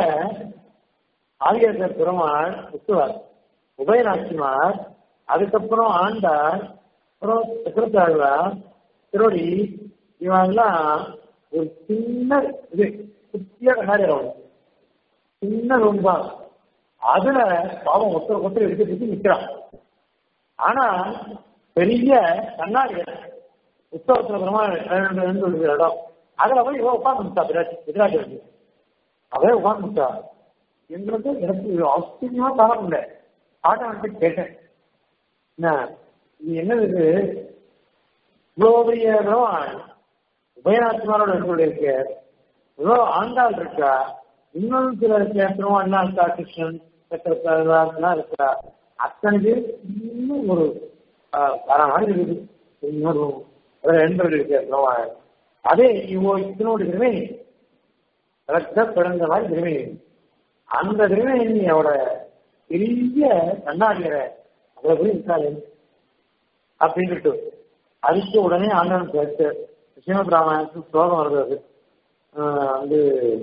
ஆதிகேசர் பெருமாள் முத்துவார் உபயநாச்சிமார் அதுக்கப்புறம் ஆண்டார் அப்புறம் செக்ரத்தாழ்வார் திருவடி இவெல்லாம் ஒரு சின்ன இது குட்டியா கண்ணாடி ரவுண்ட் சின்ன ரூம்பா அதுல பாவம் ஒருத்தர் ஒருத்தர் எடுத்துட்டு நிக்கிறான் ஆனா பெரிய கண்ணாடி உத்தவத்துல பெருமாள் இருக்கிற இடம் அதுல போய் இவன் உட்காந்துட்டா பிராட்டி எதிராஜி வந்து அவரே உட்காந்துட்டா எங்களுக்கு எனக்கு ஆச்சரியமா காண முடியல ஆட்டம் வந்து கேட்டேன் என்ன இது என்னது இது இவ்வளவு பெரிய பெருமாள் உபயநாத்மாரோட இருக்க இவ்வளவு ஆண்டாள் இருக்கா இன்னொரு சில கேத்திரம் அண்ணா இருக்கா கிருஷ்ணன் சக்கரத்தாழ்வார்லாம் இருக்கா அத்தனை பேர் இன்னும் ஒரு வர மாதிரி இருக்குது இன்னொரு ஒரு எண்பது இருக்கு அதே இவ்வளோ இத்தனோடு திருமணி ரத்த பிறந்த மாதிரி திருமணி அந்த திருமணியோட பெரிய கண்ணாடியரை அவ்வளவு பேர் இருக்காது அப்படின்ட்டு அதுக்கு உடனே ஆண்டவன் சேர்த்து ஸ்ரீமத் ஸ்லோகம் வருது வந்து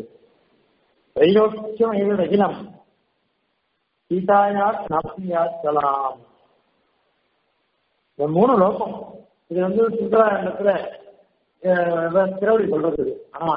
தைலோக்கியம் ஏழு ரகிலம் சீதாயா நாப்தியா சலாம் இந்த மூணு லோகம் இது வந்து சுந்தராயணத்துல திரவடி சொல்றது ஆமா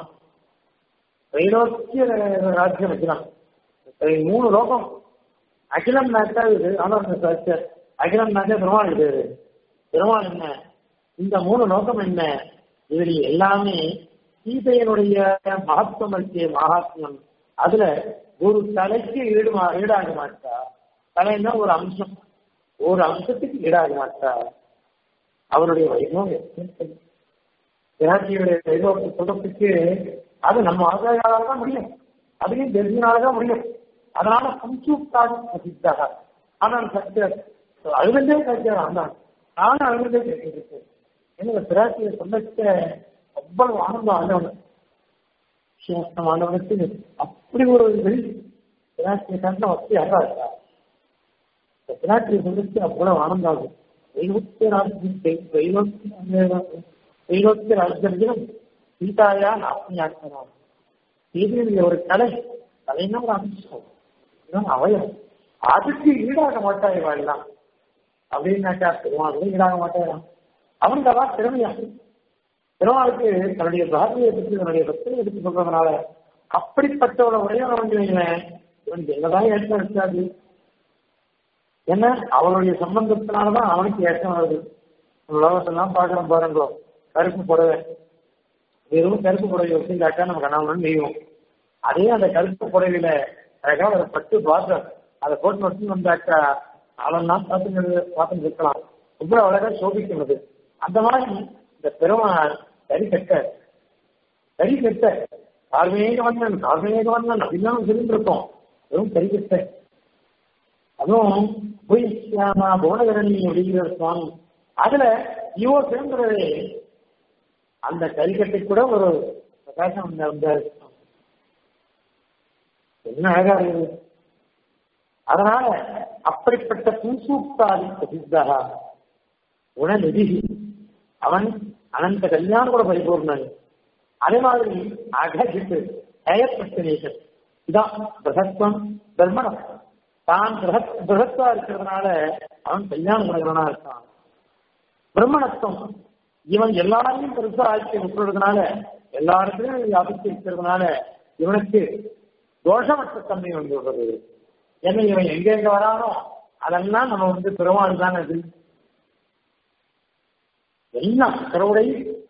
தைலோக்கிய ராஜ்யம் வைக்கலாம் மூணு லோகம் அகிலம் நாட்டா இது ஆனந்த அகிலம் நாட்டா பெருமாள் இது பெருமாள் என்ன இந்த மூணு நோக்கம் என்ன இதில் எல்லாமே சீதையனுடைய மகத்துவம் இருக்கிய மகாத்மியம் அதுல ஒரு தலைக்கு ஈடுமா ஈடாக மாட்டா தலைன்னா ஒரு அம்சம் ஒரு அம்சத்துக்கு ஈடாக மாட்டா அவருடைய வைபவம் விராட்டியுடைய வைபவத்தை சொல்றதுக்கு அது நம்ம ஆதாயால தான் முடியும் அதையும் தெரிஞ்சினால தான் முடியும் அதனால சம்சூப்தாதி பிரசித்தாக ஆனால் சத்திய அழுதே சத்தியம் தான் நானும் அழுதே கேட்டிருக்கேன் என்ன பிராட்டியை சொல்லச்ச அவ்வளவு ஆனந்தம் ஆண்டவன் சிவஸ்தம் ஆண்டவனுக்கு அப்படி ஒரு வெளி பிராட்டியை கண்ட வசதி அழகா இருக்கா பிராட்டியை சொல்லச்சு அவ்வளவு ஆனந்தம் ஆகும் வைவத்திய ராஜ்யம் வைவத்திய ராஜ்யம் சீதாயா நாப்தியாக்கலாம் சீதையுடைய ஒரு கலை கலைன்னா ஒரு அம்சம் அவயம் அதுக்கு ஈடாக மாட்டா இவாள்லாம் அப்படின்னாக்கா பெருமாள் ஈடாக மாட்டேன் அவனுக்கு அதான் திறமையா பெருமாளுக்கு தன்னுடைய பாரதியை பற்றி தன்னுடைய பக்தியை எடுத்து சொல்றதுனால அப்படிப்பட்ட ஒரு உடையவன் வந்து இவனுக்கு என்னதான் ஏற்றம் இருக்காது ஏன்னா அவனுடைய சம்பந்தத்தினாலதான் அவனுக்கு ஏற்றம் வருது உலகத்தெல்லாம் பார்க்கணும் பாருங்க கருப்பு புடவை வெறும் கருப்பு புடவை வச்சுட்டாக்கா நம்ம கண்ணாமன்னு நெய்வோம் அதே அந்த கருப்பு புடவையில அழகா ஒரு பட்டு பாத்திரம் அதை போட்டு வச்சு வந்தாக்கா அவன்லாம் பார்த்து பார்த்து இருக்கலாம் ரொம்ப அழகா சோபிக்கிறது அந்த மாதிரி இந்த பெருமாள் கறி கட்ட கறி கட்ட கார்மேக வண்ணன் கார்மேக வண்ணன் அப்படின்னு சொல்லிட்டு இருக்கோம் வெறும் கறி கட்ட அதுவும் பொய் சியாமா புவனகரணி அப்படிங்கிற சுவாமி அதுல இவோ சேர்ந்துறதே அந்த கரிக்கட்டை கூட ஒரு பிரகாசம் வந்தாரு என்ன அழகா இருக்குது அதனால அப்படிப்பட்ட பூசூக்தாதி பிரசித்தா உணநிதி அவன் அனந்த கல்யாணம் கூட பரிபூர்ணன் அதே மாதிரி அகஜித்து டயப்பஸ்டினேஷன் இதான் பிரகத்வம் தர்மணம் தான் பிரகத் பிரகத்தா இருக்கிறதுனால அவன் கல்யாண குணகரனா இருக்கான் பிரம்மணத்துவம் இவன் எல்லாரையும் பெருசா ஆட்சி விட்டுறதுனால எல்லா இடத்துலயும் வியாபித்து இருக்கிறதுனால இவனுக்கு தோஷமற்ற தன்மை வந்து விடுறது ஏன்னா இவன் எங்க எங்க வரானோ அதெல்லாம் நம்ம வந்து பெருமாள் தான் அது எல்லாம் கருவுடை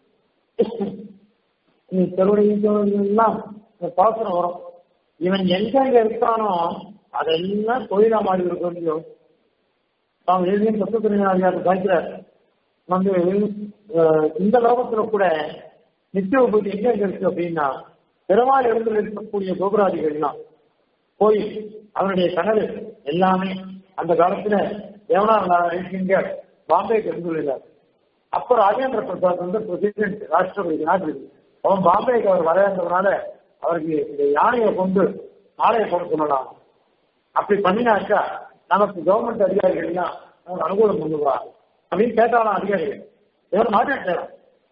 கருவுடை எல்லாம் பாசனம் வரும் இவன் எங்க எங்க இருக்கானோ அதெல்லாம் தொழிலா மாறி இருக்க முடியும் தாம் எழுதியும் தத்துவத்தினார் காய்க்கிறார் வந்து இந்த லோகத்துல கூட நித்திய உபதி எங்க எங்க இருக்கு அப்படின்னா பெருமாள் இடத்துல இருக்கக்கூடிய கோபுராதிகள்லாம் கோயில் அவனுடைய கனவு எல்லாமே அந்த காலத்துல தேவனார் பாம்பேக்கு இருந்துள்ளார் அப்போ ராஜேந்திர பிரசாத் வந்து பிரசிடென்ட் ராஷ்டிரபதி நாட்டு அவன் பாம்பேக்கு அவர் வரையாந்ததுனால அவருக்கு இந்த யானையை கொண்டு மாலையை போட சொல்லலாம் அப்படி பண்ணினாக்கா நமக்கு கவர்மெண்ட் அதிகாரிகள் எல்லாம் நமக்கு அனுகூலம் பண்ணுவா அப்படின்னு கேட்டாலும் அதிகாரிகள் இவர் மாட்டேன்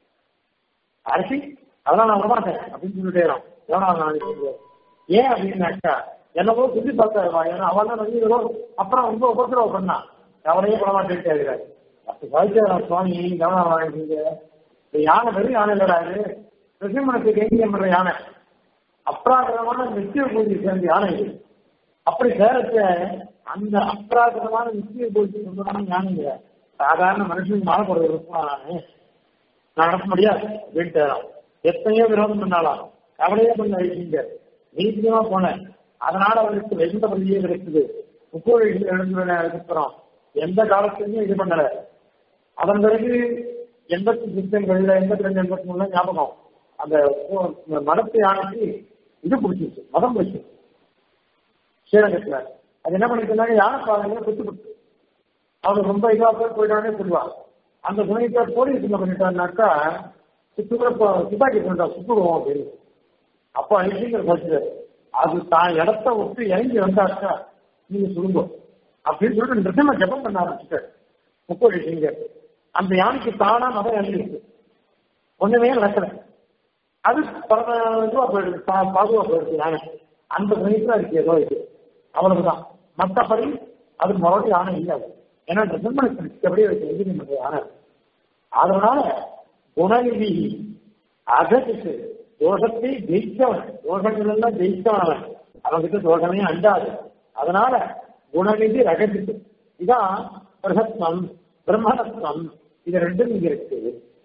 அரசி அதெல்லாம் நான் வரமாட்டேன் அப்படின்னு சொல்லிட்டே எவனா ஏன் அப்படின்னாக்கா என்னவோ சுத்தி பார்த்தாருவா ஏன்னா அவன் தான் வந்து ஏதோ அப்புறம் ரொம்ப உபத்திரவம் பண்ணான் அவரையே பண்ண மாட்டேன்னு கேட்கிறாரு அப்படி சாதிச்சாரா சுவாமி கவனம் வாங்கிங்க இந்த யானை வெறும் யானை இல்லடா இது ரிசிம்மனுக்கு எங்க பண்ற யானை அப்ராகிரமான நித்திய பூஜை சேர்ந்த யானை இது அப்படி சேரத்த அந்த அப்ராகிரமான நித்திய பூஜை சொந்தமான யானை இல்லை சாதாரண மனுஷனுக்கு மாலை போடுறது இருப்பான் நானு நான் நடத்த முடியாது அப்படின்ட்டு எத்தனையோ விரோதம் பண்ணாலாம் கவலையே பண்ண வைக்கீங்க நீதியமா போனேன் அதனால அவருக்கு வெகுந்த பதிலே கிடைக்குது முப்பது எழுந்துள்ள அதுக்கப்புறம் எந்த காலத்துலயும் இது பண்ணல அதன் பிறகு எண்பத்தி சித்தங்கள்ல எண்பத்தி ரெண்டு எண்பத்தி மூணுல ஞாபகம் அந்த மடத்து யானைக்கு இது பிடிச்சிருச்சு மதம் பிடிச்சிருச்சு ஸ்ரீரங்கத்துல அது என்ன பண்ணிருந்தாங்க யானை பாதையில குத்து குத்து அவங்க ரொம்ப இதுவா போய் போயிட்டானே சொல்லுவாங்க அந்த சமயத்தை போலீஸ் என்ன பண்ணிட்டாருனாக்கா சுத்து கூட துப்பாக்கி பண்ணிட்டா சுத்துடுவோம் அப்படின்னு அப்போ ஐசிங்கர் சொல்லுது அது தான் இடத்த விட்டு இறங்கி வந்தாக்கா நீங்க சுடுங்க அப்படின்னு சொல்லிட்டு நிருத்தமா ஜபம் பண்ண ஆரம்பிச்சுட்டாரு முப்பது ஐசிங்கர் அந்த யானைக்கு தானா மதம் இறங்கிருக்கு ஒண்ணுமே நடக்கல அது பல இதுவா போயிடுது பாதுவா போயிடுது யானை அந்த சமயத்துல அதுக்கு ஏதோ இது அவ்வளவுதான் மற்றபடி அது மறுபடியும் யானை இல்லை ஏன்னா நிர்மலுக்கு அப்படியே எதிரி பண்ற யானை அதனால குணநிதி அகத்துக்கு தோஷத்தை ஜெயிச்சவன் தோஷங்கள் எல்லாம் ஜெயிச்சவன் அவன் அவன்கிட்ட தோஷமே அண்டாது அதனால குணநிதி ரகத்துக்கு இதான் பிரகத்வம் பிரம்மணத்துவம் இது ரெண்டும் இங்க இருக்கு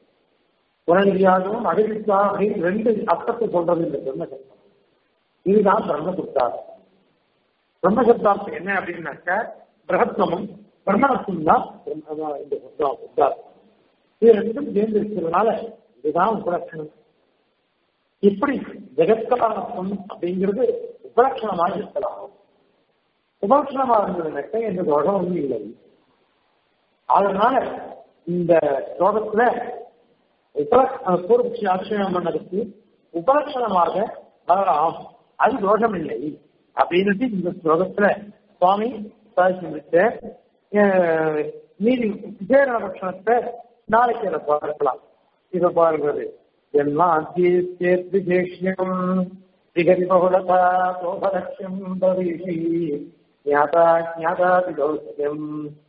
குணநிதியாகவும் அகதிக்கா அப்படின்னு ரெண்டு அர்த்தத்தை சொல்றது இந்த பிரம்மசப்தம் இதுதான் பிரம்மசுப்தார்த்தம் பிரம்மசப்தார்த்தம் என்ன அப்படின்னாக்க பிரகத்வமும் பிரம்மணத்துவம் தான் இந்த சுத்தார்த்தம் இது ரெண்டும் சேர்ந்து இருக்கிறதுனால இதுதான் உபலட்சணம் இப்படி ஜெகத்கலானத்துவம் அப்படிங்கிறது உபலட்சணமாக இருக்கலாம் உபலட்சணமாக இருந்ததுனாக்க எந்த தோஷமும் இல்லை அதனால இந்த ஸ்லோகத்துல பூர்வபக்ஷி ஆட்சேபம் பண்ணதுக்கு உபலட்சணமாக வரலாம் அது தோஷம் இல்லை அப்படின்னு இந்த ஸ்லோகத்துல சுவாமி சாதிச்சு நீதி விஜயநபக்ஷணத்தை நாளைக்கு அதை பார்க்கலாம் இதை பாருங்கிறது எல்லாம் விசேஷ்யம் திகதி பகுலதா தோபலட்சியம் பவிஷி ஞாதா ஞாதாதிதௌசியம்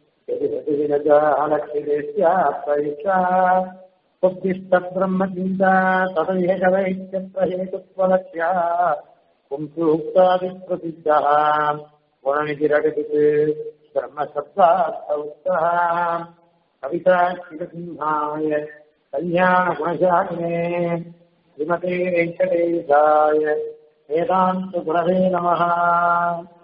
ब्रह्मचिन्ता तदैकवैत्यहेतुत्वलक्ष्या पुंसूक्तादिप्रसिद्धः गुणनिधिरटित् ब्रह्मशब्दार्थौक्तः कविता शिवसिंहाय कल्याणगुणशालिने श्रीमते वेङ्कटेशाय वेदान्तगुणवे नमः